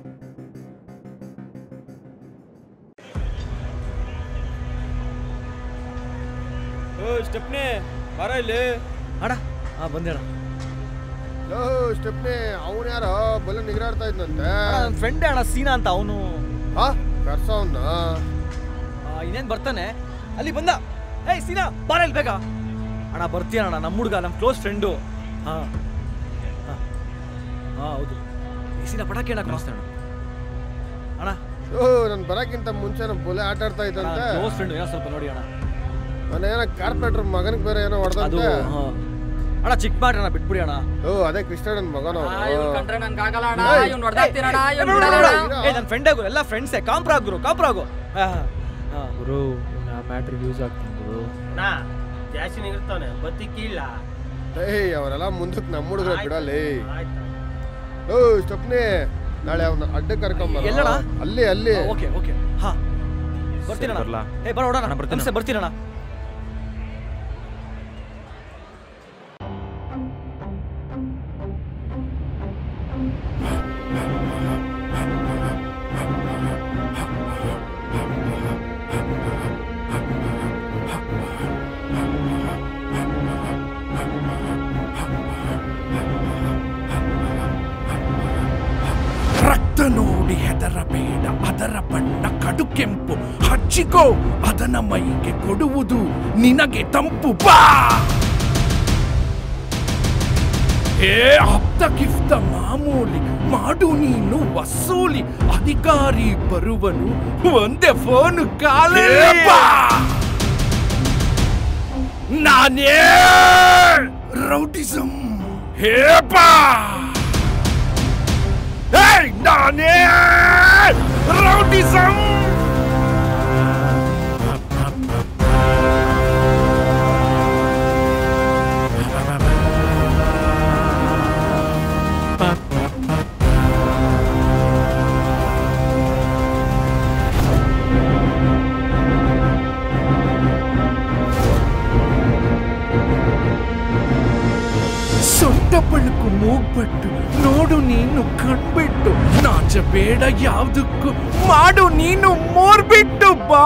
ಸ್ಟೆಪ್ನೇ ಬರ ಇಲ್ಲಿ ಅಣ್ಣ ಹಾ ಬಂದೆ ಅಣ್ಣ ಲೋ ಸ್ಟೆಪ್ನಿ ಅವನು ಯಾರೋ ಬಲ್ಲ ನಿಗ್ರಾಡ್ತಾ ಇದ್ನಂತೆ ನನ್ನ ಫ್ರೆಂಡ್ ಅಣ್ಣ ಸೀನಾ ಅಂತ ಅವನು ಹಾ ಕರ್ಸ ಅವನ್ನ ಇನ್ನೇನು ಬರ್ತಾನೆ ಅಲ್ಲಿ ಬಂದ ಏಯ್ ಸೀನಾ ಬಾರ ಇಲ್ಲಿ ಬೇಗ ಅಣ್ಣ ಬರ್ತೀಯ ಅಣ್ಣ ನಮ್ಮ ಹುಡುಗ ನಮ್ಮ ಕ್ಲೋಸ್ ಫ್ರೆಂಡು ಹಾ ಹಾ ಹಾ ಹೌದು ಈ ಸೀನಾ ಪಟಾಕಿ ಅಣ್ಣ ಕಾಣಿಸ್ತಾನೆ ಅಣ್ಣ ಓ ನನ್ ಬರಕ್ಕಿಂತ ಮುಂಚೆ ನಮ್ಮ ಬೊಲೆ ಆಟ ಆಡ್ತಾ ಇದ್ದಂತೆ ಕ್ಲೋಸ್ ಫ್ರೆಂಡ್ ಏನೋ ಸ್ವಲ್ಪ ನೋಡಿ ಅಣ್ಣ ನಾನು ಏನೋ ಕಾರ್ಪೊರೇಟರ್ ಮಗನಿಗೆ ಬೇರೆ ಏನೋ ಅದು ಹೊಡೆದಂತೆ ಹಾ. ಅಣ್ಣ ಚಿಕ್ಕ ಮಾಡಿ ಅಣ್ಣ ಬಿಟ್ಬಿಡಿ ಅಣ್ಣ ಓ ಅದೇ ಕೃಷ್ಣನ್ ಮಗನ ಇವ್ನ್ ಕಂಡ್ರೆ ನನ್ಗೆ ಆಗಲ್ಲ ಅಣ್ಣ ಏಯ್. ಇವ್ನು ಹೊಡೆದಾಕ್ತೀನಣ್ಣ ಏ, ಇವ್ನು ನೋಡು, ಬಿಡಲ್ಲ ನೋಡು, ಅಣ್ಣ. ಏ ನನ್ನ ಫ್ರೆಂಡ್ ಆಗು ಎಲ್ಲ ಫ್ರೆಂಡ್ಸೇ ಕಾಂಪ್ರ ಆಗ್ರು ಕಾಂಪ್ರ ಆಗು ಹಾ ಹಾ ಗುರು ಆ ಮ್ಯಾಟ್ರಿಗೆ ಯೂಸ್ ಆಗ್ತೀನಿ ಗುರು ನಾ ಜಾಸ್ತಿ ನಿಗಿರ್ತಾವನೆ ಬತ್ತಿ ಕೀಳ ಏಯ್ ಅವರೆಲ್ಲ ಮುಂದಕ್ಕೆ ನಮ್ಮ ಹುಡುಗರು ಬಿಡಲ್ಲಿ ಓ ಸ್ಟಪ್ನಿ ನಾಳೆ ಅವನ ಅಡ್ಡ ಕರ್ಕೊಂಬರ ಎಲ್ಲಣ್ಣ? ಅಲ್ಲಿ ಅಲ್ಲಿ ಓಕೆ ಓಕೆ ಹಾ ಬರ್ತೀನಣ್ಣ ಬರ್ಲಾ? ಏ ಬರೋಣ ಅಣ್ಣ, ಬರ್ತೀನಿ. ನಮಸ್ತೆ ಬರ್ತೀನಣ್ಣ ರಕ್ತ ನೋಡಿ ಹೆದರಬೇಡ ಅದರ ಬಣ್ಣ ಕಡು ಕೆಂಪು ಹಚ್ಚಿಕೋ ಅದನ ಮೈಗೆ ಕೊಡುವುದು ನಿನಗೆ ತಂಪು ಬಾ ಏ ಹಪ್ತ ಗಿಫ್ತ ಮಾಮೂಲಿ ಮಾಡು ನೀನು ವಸೂಲಿ ಅಧಿಕಾರಿ ಬರುವನು ಒಂದೇ ಫೋನ್ ಕಾಲೇ ಬಾ ನಾನೇ ರೌಡಿಸಂ ಹೇ ಬಾ Hey, ನಾನೇ ರೌಡಿಸಂ ಸೊಟ್ಟ ಬಳುಕು ಮೂಗ್ಬಟ್ಟು ನೋಡು ನೀನು ಕಣ್ಬಿಟ್ಟು ನಾಚಬೇಡ ಯಾವ್ದಕ್ಕೂ ಮಾಡು ನೀನು ಮೋರ್ಬಿಟ್ಟು ಬಾ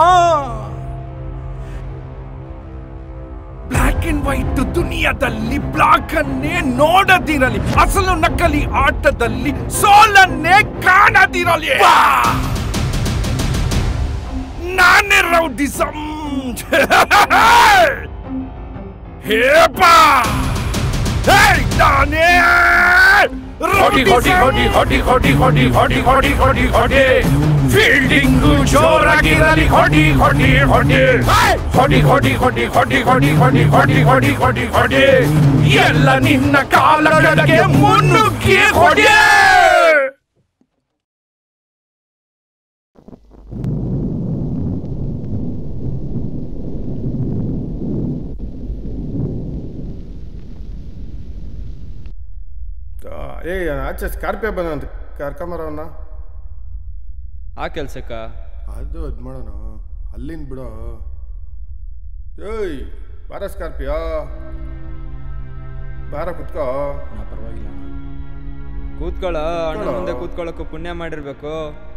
ಬ್ಲ್ಯಾಕ್ ಅಂಡ್ ವೈಟ್ ದುನಿಯಾದಲ್ಲಿ ಬ್ಲಾಕ್ ಅನ್ನೇ ನೋಡದಿರಲಿ ಅಸಲು ನಕಲಿ ಆಟದಲ್ಲಿ ಸೋಲನ್ನೇ ಕಾಣದಿರಲಿ ಬಾ ನಾನೇ ರೌಡಿಸಂ ಹೇ ಬಾ Hey, ನಾನೇ ಹೊಡಿ ಹೊಡಿ ಹೊಡಿ ಹೊಡಿ ಹೊಡಿ ಹೊಡಿ ಹೊಡಿ ಹೊಡಿ ಹೊಡಿ ಹೊಡಿ ಫೀಲ್ಡಿಂಗು ಜೋರಾಗಿರಲಿ ಹೊಡಿ ಹೊಡಿ ಹೊಡಿ ಹೊಡಿ ಹೊಡಿ ಹೊಡಿ ಹೊಡಿ ಹೊಡಿ ಹೊಡಿ ಹೊಡಿ ಹೊಡಿ ಹೊಡಿ ಹೊಡಿ ಎಲ್ಲ ನಿನ್ನ ಕಾಲಗಳಿಗೆ ಮುನ್ನುಗ್ಗಿ ಹೊಡಿ ಏಯ್ ಆಚೆ ಸ್ಕಾರ್ಪಿಯೋ ಬಂದಂತ ಕರ್ಕೊಂಬರವನ್ನ ಆ ಕೆಲ್ಸಕ್ಕ ಅದು ಅದು ಮಾಡೋಣ ಅಲ್ಲಿಂದ ಬಿಡೋ ಏಯ್ ಬಾರ ಸ್ಕಾರ್ಪಿಯೋ ಬಾರ ಕುತ್ಕೋ ಪರವಾಗಿಲ್ಲ ಕೂತ್ಕೊಳ್ಳ ಅಣ್ಣ ಕೂತ್ಕೊಳ್ಳೋ. ಮುಂದೆ ಕೂತ್ಕೊಳ್ಳೋಕ್ಕೂ ಪುಣ್ಯ ಮಾಡಿರ್ಬೇಕು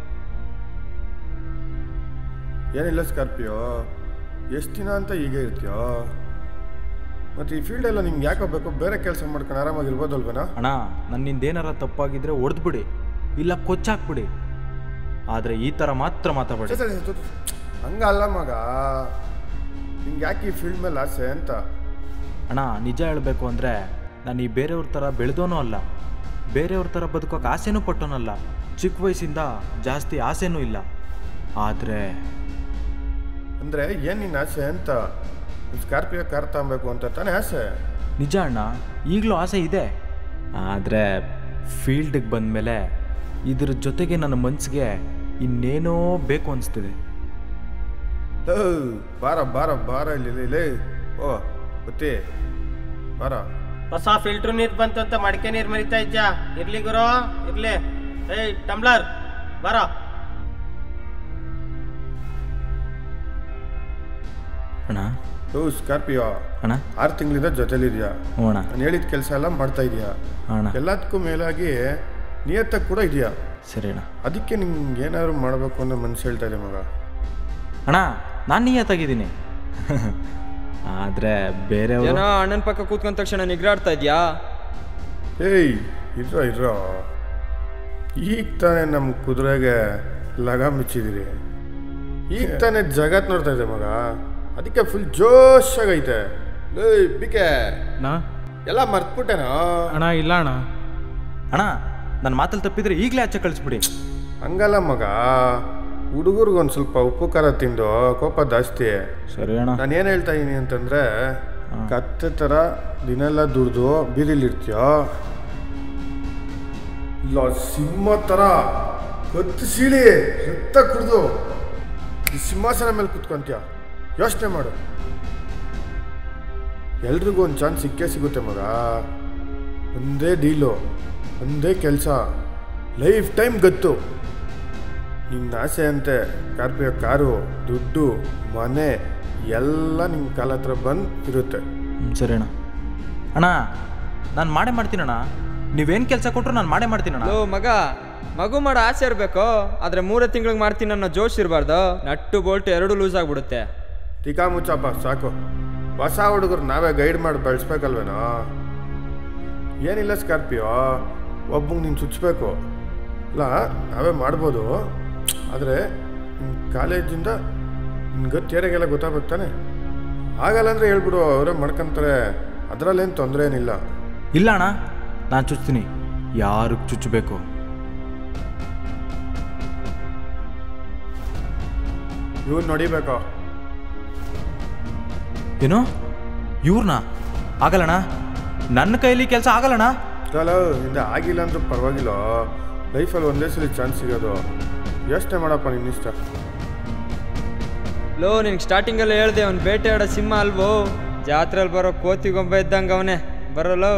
ಏನಿಲ್ಲ ಸ್ಕಾರ್ಪಿಯೋ ಎಷ್ಟು ದಿನ ಅಂತ ಹೀಗೆ ಇರ್ತೀಯೋ ಮತ್ತು ಈ ಫೀಲ್ಡೆಲ್ಲ ನಿಮ್ಗೆ ಯಾಕೋ ಬೇಕು ಬೇರೆ ಕೆಲಸ ಮಾಡ್ಕೊಂಡು ಆರಾಮಾಗಿರ್ಬೋದಲ್ವೇನಾ ಅಣ್ಣ ನನ್ನಿಂದೇನಾರ ತಪ್ಪಾಗಿದ್ರೆ ಹೊಡೆದ್ಬಿಡಿ ಇಲ್ಲ ಕೊಚ್ಚಾಕ್ಬಿಡಿ ಆದರೆ ಈ ಥರ ಮಾತ್ರ ಮಾತಾಡಬೇಡಿ ಛೆ, ಛೆ, ಛೆ, ಛೆ, ಹಂಗಲ್ಲ ಮಗ ನಿಂಗೆ ಯಾಕೆ ಈ ಫೀಲ್ಡ್ ಮೇಲೆ ಆಸೆ ಅಂತ ಅಣ್ಣ ನಿಜ ಹೇಳಬೇಕು ಅಂದರೆ ನಾನು ಈ ಬೇರೆಯವ್ರ ಥರ ಬೆಳೆದೋನೂ ಅಲ್ಲ ಬೇರೆಯವ್ರ ಥರ ಬದುಕೋಕೆ ಆಸೆನೂ ಪಟ್ಟೋನಲ್ಲ ಚಿಕ್ಕ ವಯಸ್ಸಿಂದ ಜಾಸ್ತಿ ಆಸೆನೂ ಇಲ್ಲ ಆದರೆ ಅಂದರೆ ಏನು ನಿನ್ನ ಆಸೆ ಅಂತ ಸ್ಕಾರ್ಪಿಯೋ ಕಾರ್ ತಗೊಬೇಕು ಅಂತ ತಾನೇ ಆಸೆ ನಿಜ ಅಣ್ಣ ಈಗಲೂ ಆಸೆ ಇದೆ ಆದರೆ ಫೀಲ್ಡಿಗೆ ಬಂದಮೇಲೆ ಇದ್ರ ಜೊತೆಗೆ ನನ್ನ ಮನಸ್ಸಿಗೆ ಇನ್ನೇನೋ ಬೇಕು ಅನಿಸ್ತಿದೆ ಓ, ಬಾರ ಬಾರ ಬಾರ ಇಲ್ಲಿ ಇಲ್ಲಿ, ಇಲ್ಲಿ ಓ ಗೊತ್ತಿ ಬಾರ ಹೊಸ ಫಿಲ್ಟರ್ ನೀರ್ ಬಂತು ಅಂತ ಮಡಿಕೆ ನೀರ್ ಮರಿತಾ ಇದ್ಯಾ ಇರ್ಲಿ ಗುರು ಇರ್ಲಿ ಏಯ್ ಟಂಬ್ಲರ್ ಬರೋ ಅಣ್ಣ ಓ ಸ್ಕಾರ್ಪಿಯೋ ಅಣ್ಣ ಆರು ತಿಂಗಳಿಂದ ಜೊತೆಲಿದ್ಯಾ ಹ್ಞೂ ಅಣ್ಣ ನಾನು ಹೇಳಿದ ಕೆಲಸ ಎಲ್ಲ ಮಾಡ್ತಾ ಇದೀಯಾ ಅಣ್ಣ ಎಲ್ಲದಕ್ಕೂ ಮೇಲಾಗಿ ನಿಯತ್ತಾಗಿ ಕೂಡ ಇದೆಯಾ ಸರಿ ಅಣ್ಣ ಅದಕ್ಕೆ ನಿಂಗೆ ಏನಾದ್ರು ಮಾಡಬೇಕು ಅನ್ನೋ ಮನ್ಸು ಹೇಳ್ತಾ ಇದೆ ಮಗ ಅಣ್ಣ ನಾನು ನಿಯತ್ತಾಗಿದ್ದೀನಿ ಆದರೆ ಬೇರೆಯವರು ಏನೋ ಅಣ್ಣನ ಪಕ್ಕ ಕೂತ್ಕೊಂಡ ತಕ್ಷಣ ನಿಗ್ರಾಡ್ತಾ ಇದ್ಯಾ ಏಯ್ ಇರೋ ಇರೋ ಈಗ ತಾನೇ ನಮ್ಮ ಕುದುರೆಗೆ ಲಗ ಮುಚ್ಚಿದಿರಿ ಈಗ ತಾನೇ ಜಗತ್ ನೋಡ್ತಾ ಇದೆ ಮಗ ಅದಕ್ಕೆ ಫುಲ್ ಜೋಶಾಗೈತೆ ಏಯ್ ಬಿಕೆ ಅಣ್ಣ ಎಲ್ಲ ಮರ್ತ್ಬಿಟ್ಟೆನೋ ಅಣ್ಣ ಇಲ್ಲ ಅಣ್ಣ ಅಣ್ಣ ನನ್ನ ಮಾತಲ್ಲಿ ತಪ್ಪಿದ್ರೆ ಈಗಲೇ ಆಚೆ ಕಳಿಸ್ಬಿಡಿ ಹಂಗಲ್ಲ ಮಗ ಹುಡುಗರಿಗೆ ಒಂದು ಸ್ವಲ್ಪ ಉಪ್ಪು ಖಾರ ತಿಂದು ಕೋಪ ಜಾಸ್ತಿ ಸರಿ ಅಣ್ಣ ನಾನು ಏನು ಹೇಳ್ತಾ ಇದ್ದೀನಿ ಅಂತಂದ್ರೆ ಕತ್ತೆ ಥರ ದಿನೆಲ್ಲ ದುಡ್ದು ಬೀದಿಲಿರ್ತೀಯೋ ಇಲ್ಲ ಸಿಂಹ ಥರ ಕತ್ತು ಸೀಳಿ ರಕ್ತ ಕುಡ್ದು ಈ ಸಿಂಹಾಸನ ಮೇಲೆ ಕುತ್ಕೊಂತೀಯ ಯೋಚನೆ ಮಾಡು ಎಲ್ರಿಗೂ ಒಂದು ಚಾನ್ಸ್ ಸಿಕ್ಕೇ ಸಿಗುತ್ತೆ ಮಗ ಒಂದೇ ಡೀಲು ಒಂದೇ ಕೆಲಸ ಲೈಫ್ ಟೈಮ್ ಗತ್ತು ನಿನ್ನ ಆಸೆ ಅಂತೆ ಕಾರ್ಪಿಯೋ ಕಾರು ದುಡ್ಡು ಮನೆ ಎಲ್ಲ ನಿಮ್ಮ ಕಾಲ ಹತ್ರ ಬಂದು ಇರುತ್ತೆ ಹ್ಮ್, ಸರಿ ಅಣ್ಣ ಅಣ್ಣ ನಾನು ಮಾಡೇ ಮಾಡ್ತೀನಣ್ಣ ನೀವೇನು ಕೆಲಸ ಕೊಟ್ಟರು ನಾನು ಮಾಡೇ ಮಾಡ್ತೀನಣ್ಣ ಲೋ ಮಗ ಮಗು ಮಾಡೋ ಆಸೆ ಇರಬೇಕು ಆದ್ರೆ ಮೂರೇ ತಿಂಗಳಿಗೆ ಮಾಡ್ತೀನಿ ಅನ್ನೋ ಜೋಶ್ ಇರಬಾರ್ದು ನಟ್ಟು ಬೋಲ್ಟ್ ಎರಡು ಲೂಸ್ ಆಗ್ಬಿಡುತ್ತೆ ಟಿಕಾ ಮುಚ್ಚಪ್ಪ ಸಾಕು ಹೊಸ ಹುಡುಗರು ನಾವೇ ಗೈಡ್ ಮಾಡಿ ಬೆಳೆಸ್ಬೇಕಲ್ವೇನೋ ಏನಿಲ್ಲ ಸ್ಕಾರ್ಪಿಯೋ ಒಬ್ಬಂಗೆ ನೀನು ಚುಚ್ಚಬೇಕು ಇಲ್ಲ ನಾವೇ ಮಾಡ್ಬೋದು ಆದರೆ ನಿಮ್ಮ ಕಾಲೇಜಿಂದ ನಿನ್ನ ಗತ್ತಿಯರಿಗೆಲ್ಲ ಗೊತ್ತಾಗ್ಬೇಕು ತಾನೆ ಆಗಲ್ಲ ಅಂದರೆ ಹೇಳ್ಬಿಡು ಅವರೇ ಮಾಡ್ಕೊಂತಾರೆ ಅದರಲ್ಲೇನು ತೊಂದರೆ ಏನಿಲ್ಲ ಇಲ್ಲ ಅಣ್ಣ ನಾನು ಚುಚ್ತೀನಿ ಯಾರಿಗೆ ಚುಚ್ಚಬೇಕು ಇವ್ನು ನೋಡಿಬೇಕು ಏನು ಇವ್ರನ್ನ ಆಗಲ್ಲಣ್ಣ ನನ್ನ ಕೈಲಿ ಕೆಲಸ ಆಗಲ್ಲಣ್ಣ ಕಾಲ ಹಿಂದೆ ಆಗಿಲ್ಲ ಅಂದ್ರೂ ಪರವಾಗಿಲ್ಲ ಲೈಫಲ್ಲಿ ಒಂದೇ ಸಲ ಚಾನ್ಸ್ ಸಿಗೋದು ಯೋಚನೆ ಮಾಡಪ್ಪ ನಿನ್ನಿಷ್ಟ ಲೋ ನಿನ್ಗೆ ಸ್ಟಾರ್ಟಿಂಗಲ್ಲಿ ಹೇಳ್ದೆ ಅವ್ನು ಬೇಟೆ ಆಡೋ ಸಿಂಹ ಅಲ್ವೋ ಜಾತ್ರೆಯಲ್ಲಿ ಬರೋ ಕೋತಿಗೊಂಬ ಇದ್ದಂಗೆ ಅವನೇ ಬರೋಲ್ಲೋ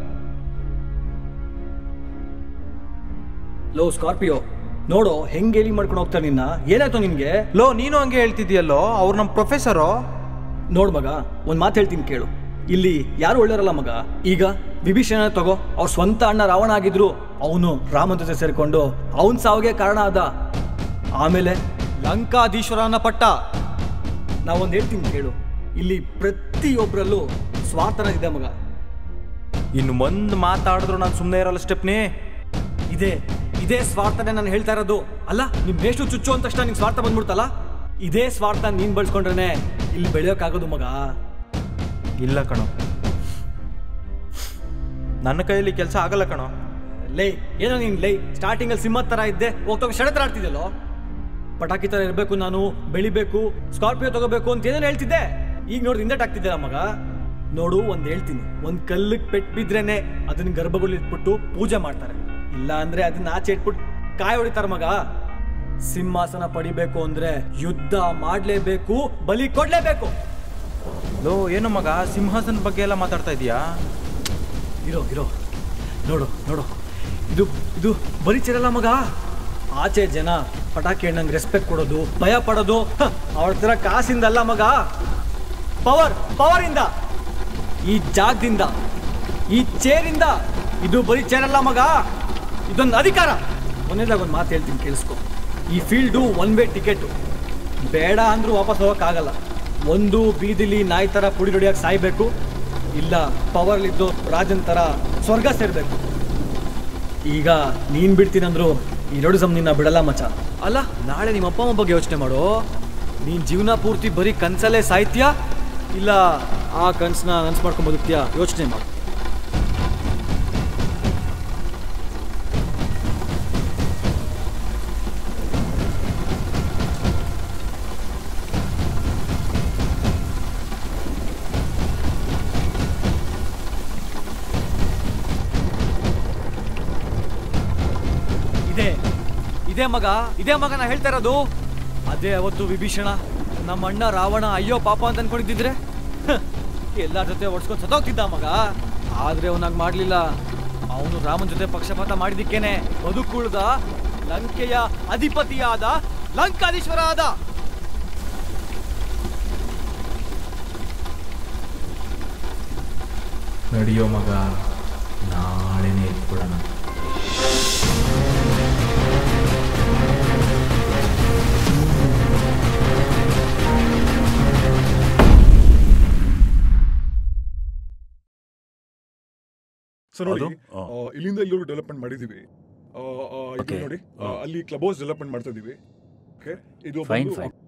ಲೋ ಸ್ಕಾರ್ಪಿಯೋ ನೋಡು ಹೆಂಗೆ ಹೇಳಿ ಮಾಡ್ಕೊಂಡು ಹೋಗ್ತಾರೆ ನಿನ್ನ ಏನಾಯ್ತು ನಿನ್ಗೆ ಲೋ ನೀನು ಹಂಗೆ ಹೇಳ್ತಿದ್ಯಲ್ಲೋ ಅವ್ರು ನಮ್ಮ ಪ್ರೊಫೆಸರು ನೋಡ್ ಮಗ ಒಂದ್ ಮಾತು ಹೇಳ್ತೀನಿ ಕೇಳು ಇಲ್ಲಿ ಯಾರು ಒಳ್ಳೆಯರಲ್ಲ ಮಗ ಈಗ ವಿಭೀಷಣ ತಗೋ ಅವ್ರ ಸ್ವಂತ ಅಣ್ಣ ರಾವಣ ಆಗಿದ್ರು ಅವನು ರಾಮನ ಜೊತೆ ಸೇರ್ಕೊಂಡು ಅವನ್ ಸಾವಿಗೆ ಕಾರಣ ಆದ ಆಮೇಲೆ ಲಂಕಾಧೀಶ್ವರನ ಪಟ್ಟ ನಾವೊಂದು ಹೇಳ್ತೀನಿ ಕೇಳು ಇಲ್ಲಿ ಪ್ರತಿಯೊಬ್ಬರಲ್ಲೂ ಸ್ವಾರ್ಥನ ಇದೆ ಮಗ ಇನ್ನು ಒಂದು ಮಾತಾಡಿದ್ರು ನಾನು ಸುಮ್ಮನೆ ಇರಲ್ಲ ಸ್ಟೆಪ್ನಿ ಇದೇ ಇದೇ ಸ್ವಾರ್ಥನೇ ನಾನು ಹೇಳ್ತಾ ಇರೋದು ಅಲ್ಲ ನಿಮ್ ಮೇಷ್ಟು ಚುಚ್ಚು ಅಂತ ತಕ್ಷಣ ನಿನ್ ಸ್ವಾರ್ಥ ಬಂದ್ಬಿಡ್ತಲ್ಲ ಇದೇ ಸ್ವಾರ್ಥ ನೀನ್ ಬಳಸ್ಕೊಂಡ್ರೆ ಇಲ್ಲಿ ಬೆಳೆಯೋಕ್ಕಾಗೋದು ಮಗ ಇಲ್ಲ ಕಣೋ ನನ್ನ ಕೈಯಲ್ಲಿ ಕೆಲಸ ಆಗಲ್ಲ ಕಣೋ ಲೇ ಏನೋ ನೀನ್ ಲೈ ಸ್ಟಾರ್ಟಿಂಗ್ ಅಲ್ಲಿ ಸಿಂಹದ ತರ ಇದ್ದೆ ಹೋಗ್ತೋಗ ಷಡತ್ರ ಆಡ್ತಿದ್ದಲ್ಲೋ ಪಟಾಕಿ ತರ ಇರಬೇಕು ನಾನು ಬೆಳಿಬೇಕು ಸ್ಕಾರ್ಪಿಯೋ ತಗೋಬೇಕು ಅಂತ ಏನೇನು ಹೇಳ್ತಿದ್ದೆ ಈಗ ನೋಡಿ ಹಿಂದಟ್ ಆಗ್ತಿದ್ದೀರ ಮಗ ನೋಡು ಒಂದ್ ಹೇಳ್ತೀನಿ ಒಂದ್ ಕಲ್ಲಿಗೆ ಪೆಟ್ ಬಿದ್ರೇನೆ ಅದನ್ನ ಗರ್ಭಗುಳಿ ಇಟ್ಬಿಟ್ಟು ಪೂಜೆ ಮಾಡ್ತಾರೆ ಇಲ್ಲ ಅಂದ್ರೆ ಅದನ್ನ ಆಚೆ ಇಟ್ಬಿಟ್ಟು ಕಾಯಿ ಹೊಡಿತಾರ ಮಗ ಸಿಂಹಾಸನ ಪಡಿಬೇಕು ಅಂದ್ರೆ ಯುದ್ಧ ಮಾಡ್ಲೇಬೇಕು ಬಲಿ ಕೊಡ್ಲೇಬೇಕು ಲೋ ಏನು ಮಗ ಸಿಂಹಾಸನ ಬಗ್ಗೆ ಎಲ್ಲ ಮಾತಾಡ್ತಾ ಇದೀಯಾ ಇರೋ ಇರೋ ನೋಡು ನೋಡು ಇದು ಇದು ಬರೀ ಚಿರಲ್ಲ ಮಗ ಆಚೆ ಜನ ಪಟಾಕಿ ಹೆಣ್ಣಂಗೆ ರೆಸ್ಪೆಕ್ಟ್ ಕೊಡೋದು ಭಯ ಪಡೋದು ಹ, ಅವ್ರ ಥರ ಕಾಸಿಂದ ಅಲ್ಲ ಮಗ ಪವರ್ ಪವರಿಂದ ಈ ಜಾಗದಿಂದ ಈ ಚೇರಿಂದ ಇದು ಬರೀ ಚೇರಲ್ಲ ಮಗ ಇದೊಂದು ಅಧಿಕಾರ ಕೊನೆದಾಗ ಒಂದು ಮಾತು ಹೇಳ್ತೀನಿ ಕೇಳಿಸ್ಕೊ ಈ ಫೀಲ್ಡು ಒನ್ ವೇ ಟಿಕೆಟು ಬೇಡ ಅಂದ್ರೂ ವಾಪಸ್ ಹೋಗೋಕ್ಕಾಗಲ್ಲ ಒಂದು ಬೀದಿಲಿ ನಾಯಿ ಥರ ಪುಡಿ ಹೊಡಿಯೋಕೆ ಸಾಯ್ಬೇಕು ಇಲ್ಲ ಪವರ್ಲಿದ್ದು ರಾಜನ್ ಥರ ಸ್ವರ್ಗ ಸೇರಬೇಕು ಈಗ ನೀನ್ ಬಿಡ್ತೀನಂದ್ರು ಈ ರೌಡಿಸಮ್ ನಿನ್ನ ಬಿಡಲ್ಲ ಮಚ್ಚ ಅಲ್ಲ ನಾಳೆ ನಿಮ್ಮ ಅಪ್ಪ ಅಮ್ಮ ಬಗ್ಗೆ ಯೋಚನೆ ಮಾಡು ನೀನ್ ಜೀವನ ಪೂರ್ತಿ ಬರೀ ಕನ್ಸಲ್ಲೇ ಸಾಯ್ತೀಯಾ ಇಲ್ಲ ಆ ಕನ್ಸನ್ನ ನನ್ಸ್ ಮಾಡ್ಕೊಂಡ್ ಬದುಕ್ತೀಯಾ ಯೋಚನೆ ಮಾಡು ಇದೆ ಇದೇ ಮಗ ಇದೇ ಮಗ ನಾ ಹೇಳ್ತಾ ಇರೋದು ಅದೇ ಅವತ್ತು ವಿಭೀಷಣ ನಮ್ಮ ಅಣ್ಣ ರಾವಣ ಅಯ್ಯೋ ಪಾಪ ಅಂತ ಅನ್ಕೊಂಡಿದ್ದಿದ್ರೆ ಹ, ಎಲ್ಲರ ಜೊತೆ ಒಡ್ಸ್ಕೊಂಡು ಸತ್ತೋಗ್ತಿದ್ದ ಮಗ ಆದ್ರೆ ಅವನಾಗ ಮಾಡ್ಲಿಲ್ಲ ಅವನು ರಾಮನ ಜೊತೆ ಪಕ್ಷಪಾತ ಮಾಡಿದಿಕ್ಕೇನೆ ಬದುಕುಳ್ದ ಲಂಕೆಯ ಅಧಿಪತಿಯಾದ ಲಂಕಾಧೀಶ್ವರ ಆದ ನಡೆಯೋ ಮಗ ನಾಳೆನೇ ಎತ್ಬಿಡೋಣ ಸರ್ ನೋಡಿ ಅದು? ಆ, ಇಲ್ಲಿಂದ ಇಲ್ಲಿವರೆಗೂ ಡೆವಲಪ್ಮೆಂಟ್ ಮಾಡಿದೀವಿ ಆ, ಆ, ಇದು Okay. ನೋಡಿ ಆ, ಹಾ. ಅಲ್ಲಿ ಕ್ಲಬ್ ಹೌಸ್ ಡೆವಲಪ್ಮೆಂಟ್ ಮಾಡ್ತಾ ಇದೀವಿ ಓಕೆ ಇದು Fine, ಬಂದು- fine.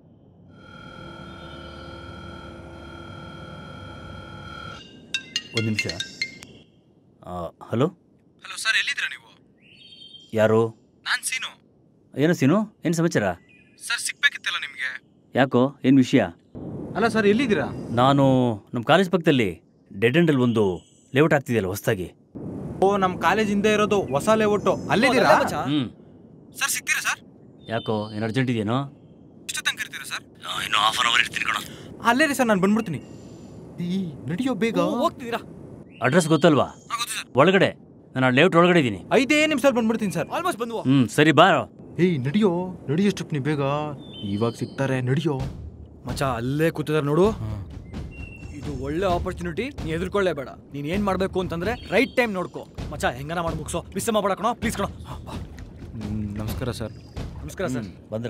ಒಂದು ನಿಮಿಷ ಹಲೋ ಹಲೋ ಸರ್ ಎಲ್ಲಿದ್ದೀರಾ ನೀವು ಯಾರು ನಾನು ಸೀನು ಏನೋ ಸೀನು ಏನು ಸಮಾಚಾರ ಸರ್ ಸಿಗ್ಬೇಕಿತ್ತಲ್ಲ ನಿಮಗೆ ಯಾಕೋ ಏನು ವಿಷಯ ಅಲ್ಲ ಸರ್ ಎಲ್ಲಿದ್ದೀರಾ ನಾನು ನಮ್ಮ ಕಾಲೇಜ್ ಪಕ್ಕದಲ್ಲಿ ಡೆಡ್ ಎಂಡಲ್ಲಿ ಒಂದು ಲೇಔಟ್ ಆಗ್ತಿದೆಯಲ್ಲ ಹೊಸದಾಗಿ ಓ ನಮ್ಮ ಕಾಲೇಜ್ ಹಿಂದೆ ಇರೋದು ಹೊಸ ಲೇಔಟು ಅಲ್ಲಿದ್ದೀರಾ ಹ್ಞೂ ಸರ್ ಸಿಗ್ತೀರಾ ಸರ್ ಯಾಕೋ ಏನು ಅರ್ಜೆಂಟ್ ಇದೆಯೇನೋ ಎಷ್ಟು ತನಕ ಇರ್ತೀರಾ ಸರ್ ಇನ್ನು ಹಾಫ್ ಅನ್ ಅವರ್ ಇರ್ತೀನಿ ಕಣ ಅಲ್ಲೇ ರೀ ಸರ್ ನಾನು ಬಂದ್ಬಿಡ್ತೀನಿ ಈ ನಡಿಯೋ ಬೇಗ ಹೋಗ್ತಿದ್ದೀರಾ ಅಡ್ರೆಸ್ ಗೊತ್ತಲ್ವಾ ಒಳಗಡೆ ನಾನು ಲೇಔಟ್ ಒಳಗಡೆ ಇದ್ದೀನಿ ಐದೇ ನಿಮಿಷದಲ್ಲಿ ಬಂದ್ಬಿಡ್ತೀನಿ ಸರ್ ಆಲ್ಮೋಸ್ಟ್ ಬಂದ್ವು ಹ್ಞೂ ಸರಿ ಬಾರೋ ಏಯ್ ನಡಿಯೋ ನಡಿಯೋ ಸ್ಟೆಪ್ನಿ ಬೇಗ ಇವಾಗ ಸಿಗ್ತಾರೆ ನಡಿಯೋ ಮಚ ಅಲ್ಲೇ ಕೂತಿದಾರೆ ನೋಡು ಇದು ಒಳ್ಳೆ ಆಪರ್ಚುನಿಟಿ ನೀ ಎದುರ್ಕೊಳ್ಳೇಬೇಡ ನೀನ್ ಏನ್ ಮಾಡ್ಬೇಕು ಅಂತಂದ್ರೆ ರೈಟ್ ಟೈಮ್ ನೋಡ್ಕೋ ಮಚ ಹೆಂಗನ ಮಾಡಿ ಮುಗಿಸೋ ಮಿಸ್ ಮಾಡಬೇಡ ಕಣೋ ಪ್ಲೀಸ್ ಕಣೋ ನಮಸ್ಕಾರ ಸರ್ ನಮಸ್ಕಾರ ಸರ್ ಬಂದ್ರ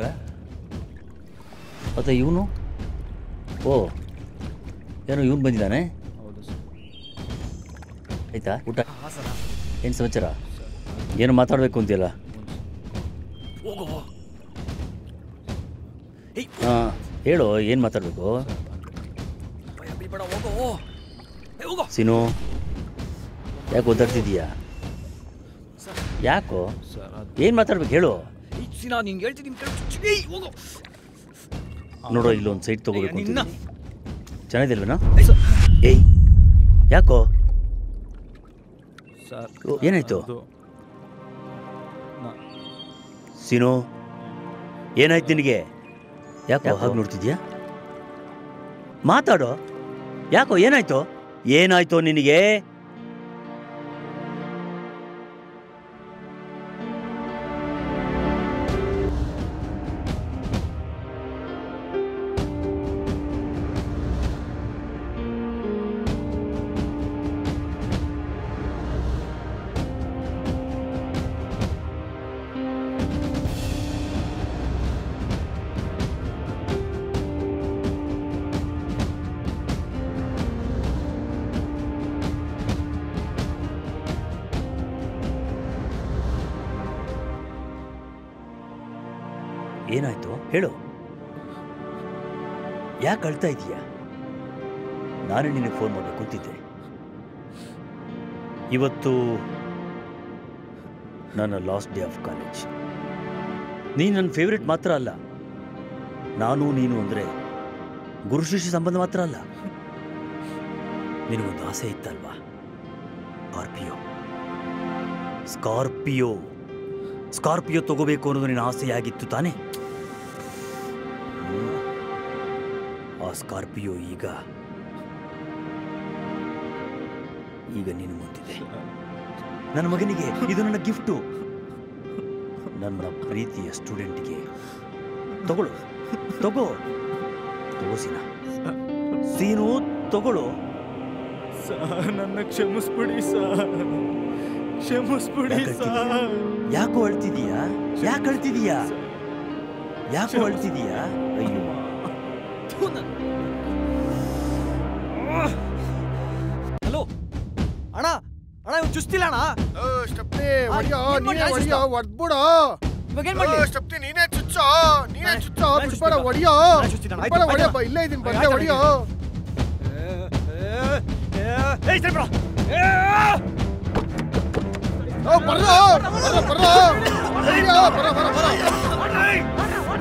ಮತ್ತೆ ಇವನು ಓ ಏನೋ ಇವನು ಬಂದಿದ್ದಾನೆ ಹೌದು ಸರ್ ಆಯ್ತಾ ಊಟ ಹಾಂ ಸರ್ ಏನು ಸಮಾಚಾರ ಏನು ಮಾತಾಡಬೇಕು ಅಂತೀಯಲ್ಲ ಹೋಗೋ ಹಾಂ ಹೇಳು ಏನು ಮಾತಾಡಬೇಕು ಭಯ ಬೀಳ್ಬೇಡ ಹೋಗೋ ಏ, ಹೋಗೋ ಸಿನು ಯಾಕೆ ಓದಾಡ್ತಿದೀಯಾ ಯಾಕೋ ಏನು ಮಾತಾಡ್ಬೇಕು ಹೇಳು ಈ ಸಿನಾ ನಿಂಗೆ ಹೇಳ್ತಿದ್ದೀನಿ ಕೇಳು ಚುಚ್ಚಿ, ಏಯ್, ಹೋಗೋ ನೋಡೋ ಇಲ್ಲೊಂದು ಸೈಟ್ ತಗೋಬೇಕು ನಿನ್ನ ಅಂತಿದ್ದೀನಿ ಚೆನ್ನಾಗಿಲ್ವೇನೋ ಏಯ್ ಯಾಕೋ ಸರ್ ಓ, ಏನಾಯ್ತು ಸಿನು ಏನಾಯ್ತು ನಿನಗೆ ಯಾಕೋ ಹಾಗೆ ನೋಡ್ತಿದ್ಯಾ ಮಾತಾಡೋ ಯಾಕೋ ಏನಾಯ್ತು ಏನಾಯ್ತು ನಿನಗೆ ಏನಾಯ್ತು ಹೇಳು ಯಾಕೆ ಅಳ್ತಾ ಇದೀಯಾ ನಾನೇ ನಿನಗೆ ಫೋನ್ ಮಾಡಬೇಕು ಅಂತಿದ್ದೆ ಇವತ್ತು ನನ್ನ ಲಾಸ್ಟ್ ಡೇ ಆಫ್ ಕಾಲೇಜ್ ನೀನು ನನ್ನ ಫೇವ್ರೆಟ್ ಮಾತ್ರ ಅಲ್ಲ ನಾನು ನೀನು ಅಂದರೆ ಗುರು ಶಿಷ್ಯ ಸಂಬಂಧ ಮಾತ್ರ ಅಲ್ಲ ನಿನಗೊಂದು ಆಸೆ ಇತ್ತಲ್ವಾ ಸ್ಕಾರ್ಪಿಯೋ ಸ್ಕಾರ್ಪಿಯೋ ಸ್ಕಾರ್ಪಿಯೋ ತಗೋಬೇಕು ಅನ್ನೋದು ನಿನ್ನ ಆಸೆಯಾಗಿತ್ತು ತಾನೇ ಹ್ಮ್. ಆ ಸ್ಕಾರ್ಪಿಯೋ ಈಗ ಈಗ ನಿನ್ನ ಮುಂದಿದೆ ನನ್ನ ಮಗನಿಗೆ ಇದು ನನ್ನ ಗಿಫ್ಟು ನನ್ನ ಪ್ರೀತಿಯ ಸ್ಟೂಡೆಂಟ್ಗೆ ತಗೊಳ್ಳು ತಗೋ ತಗೋ ಸೀನಾ ಸೀನು ತಗೊಳ್ಳು ಸರ್ ನನ್ನ ಕ್ಷಮಿಸ್ಬಿಡಿ ಸರ್ ಕ್ಷಮಿಸ್ಬಿಡಿ ಯಾಕ್ ಅಳ್ತಿದ್ಯಾ? ಸರ್ ಯಾಕೋ ಅಳ್ತಿದೀಯಾ ಯಾಕೆ ಅಳ್ತಿದೀಯಾ ಯಾಕೋ ಅಳ್ತಿದೀಯಾ ಅಯ್ಯೋ ಹಲೋ ಅಣ್ಣ ಅಣ್ಣ ಇವ್ನು ಚುಸ್ತಿಲ್ಲ ಅಣ್ಣ ಸ್ಟೆಪ್ನಿ ಆ, ಹೊಡಿಯೋ ಏನ್ ಮಾಡಿ ನೀನೇ ಹೊಡಿಯೋ ಆಯ್ತು ಹೊಡ್ಬಿಡು ಇವಾಗ ಏನ್ ಮಾಡ್ಲಿ? ಸ್ಟೆಪ್ನಿ ನೀನೇ ಚುಚ್ಚೋ ನೀನೇ ಚುಚ್ಚೋ ನಾನ್ ಬಿಡ್ಬೇಡ ಚುಚ್ತಿಲ್ಲ. ಹೊಡಿಯೋ ನಾನ್ ಚುಚ್ತಿಲ್ಲ. ಆಯ್ತು, ಬಿಡ್ಬೇಡ ಹೊಡಿಯೋ ಆಯ್ತು. ಇಲ್ಲೇ ಇದೀನಿ ಆಯ್ತು, ಬಂದೆ ಆಯ್ತು, ಹೊಡಿಯೋ ಏಯ್ ಸರಿ ಬಿಡು ಓ ಬರ್ರೋ ಬರ್ರೋ ಬರ್ರೋ ಹೊಡಿಯೋ, ಬರ್ರೋ ಬರ್ರೋ ಬರ್ರೋ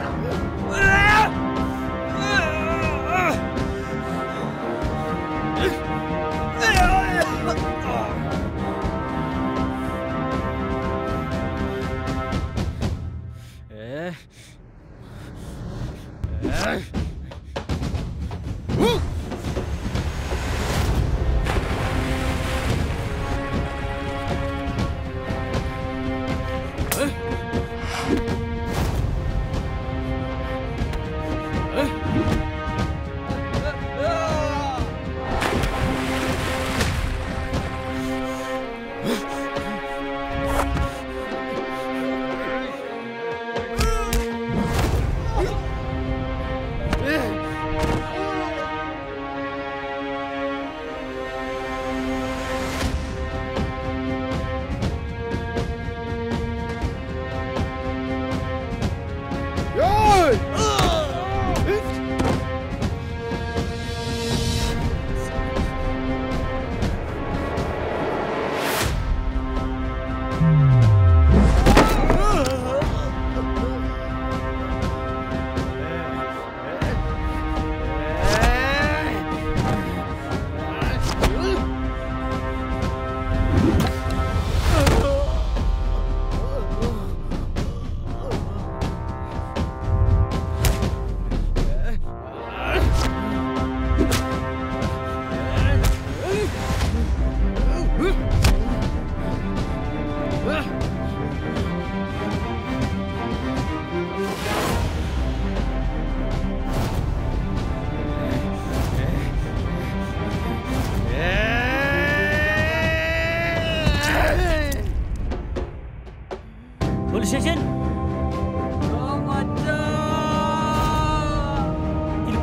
ಏ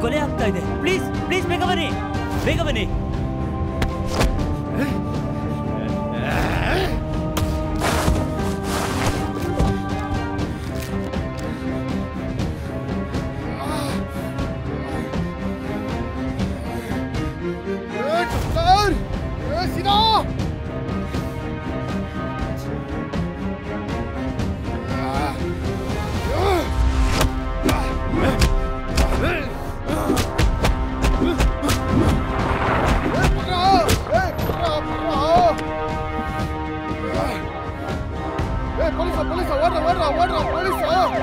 ಕೊಲೆ ಆಗ್ತಾ ಇದೆ ಪ್ಲೀಸ್ ಪ್ಲೀಸ್ ಬೇಗ ಬನ್ನಿ ಬೇಗ ಬನ್ನಿ ಸರ್ ಸಿನಾ ಪೊಲೀಸ ಪೊಲೀಸ ಓಡ್ರ ಓಡ್ರ ಓಡ್ರ ಪೊಲೀಸ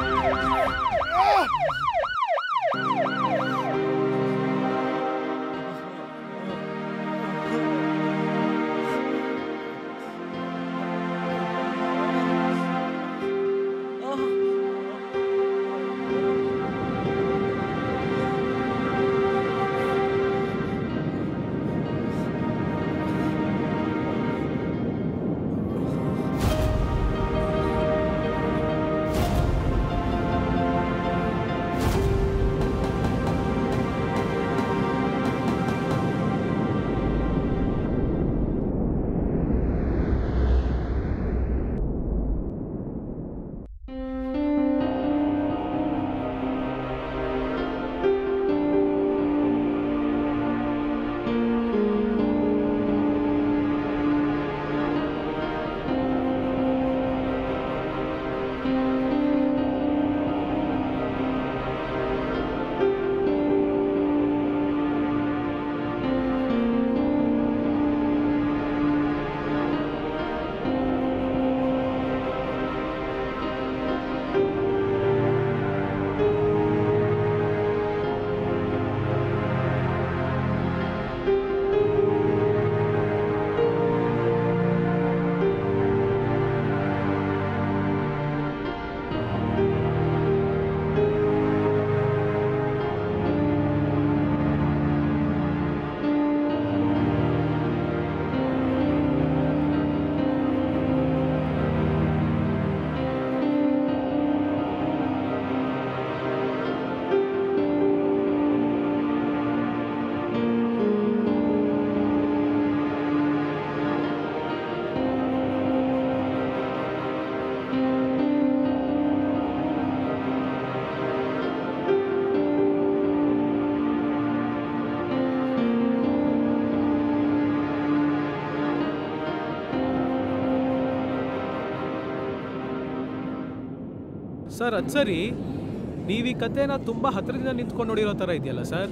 ಸರ್ ಅದು ಸರಿ ನೀವು ಈ ಕಥೆನ ತುಂಬ ಹತ್ತಿರದಿಂದ ನಿಂತ್ಕೊಂಡು ನೋಡಿರೋ ಥರ ಇದೆಯಲ್ಲ ಸರ್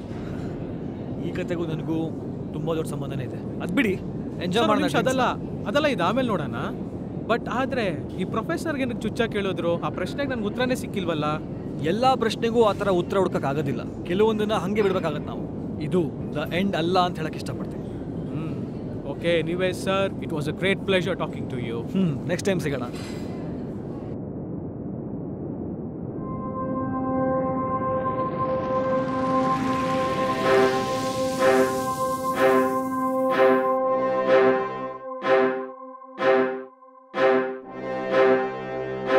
ಈ ಕತೆಗೂ ನನಗೂ ತುಂಬ ದೊಡ್ಡ ಸಂಬಂಧನೇ ಇದೆ ಅದು ಬಿಡಿ ಸರ್, ಎಂಜಾಯ್ ಒಂದ್ ಮಾಡೋಣ ನಿಮಿಷ ಅದಲ್ಲ ಅದಲ್ಲ ಇದು ಆಮೇಲೆ ನೋಡೋಣ ಬಟ್ ಆದ್ರೆ ಈ ಪ್ರೊಫೆಸರ್ಗೆ ಏನಕ್ಕೆ ಚುಚ್ಚ ಕೇಳಿದ್ರು ಆ ಪ್ರಶ್ನೆಗೆ ನನ್ಗೆ ಉತ್ತರನೇ ಸಿಕ್ಕಿಲ್ವಲ್ಲ ಎಲ್ಲ ಪ್ರಶ್ನೆಗೂ ಆ ಥರ ಉತ್ತರ ಹುಡ್ಕಕ್ ಆಗೋದಿಲ್ಲ ಕೆಲವೊಂದನ್ನ ಹಂಗೆ ಬಿಡ್ಬೇಕಾಗತ್ತೆ ನಾವು ಇದು ದ ಎಂಡ್ ಅಲ್ಲ ಅಂತ ಹೇಳಕ್ ಇಷ್ಟಪಡ್ತೀನಿ ಓಕೆ ನೀವೇ sir it was a great pleasure talking to you hmm next time ಸಿಗೋಣ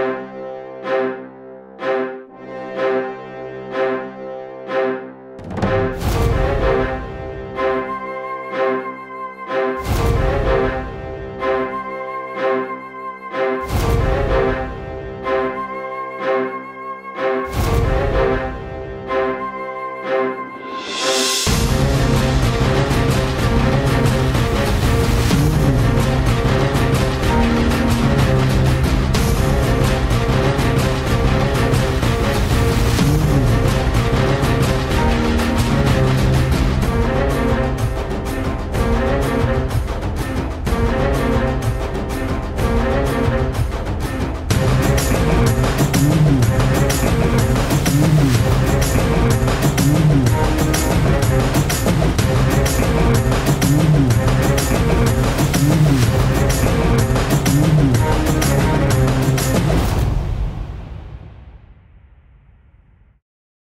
ಆ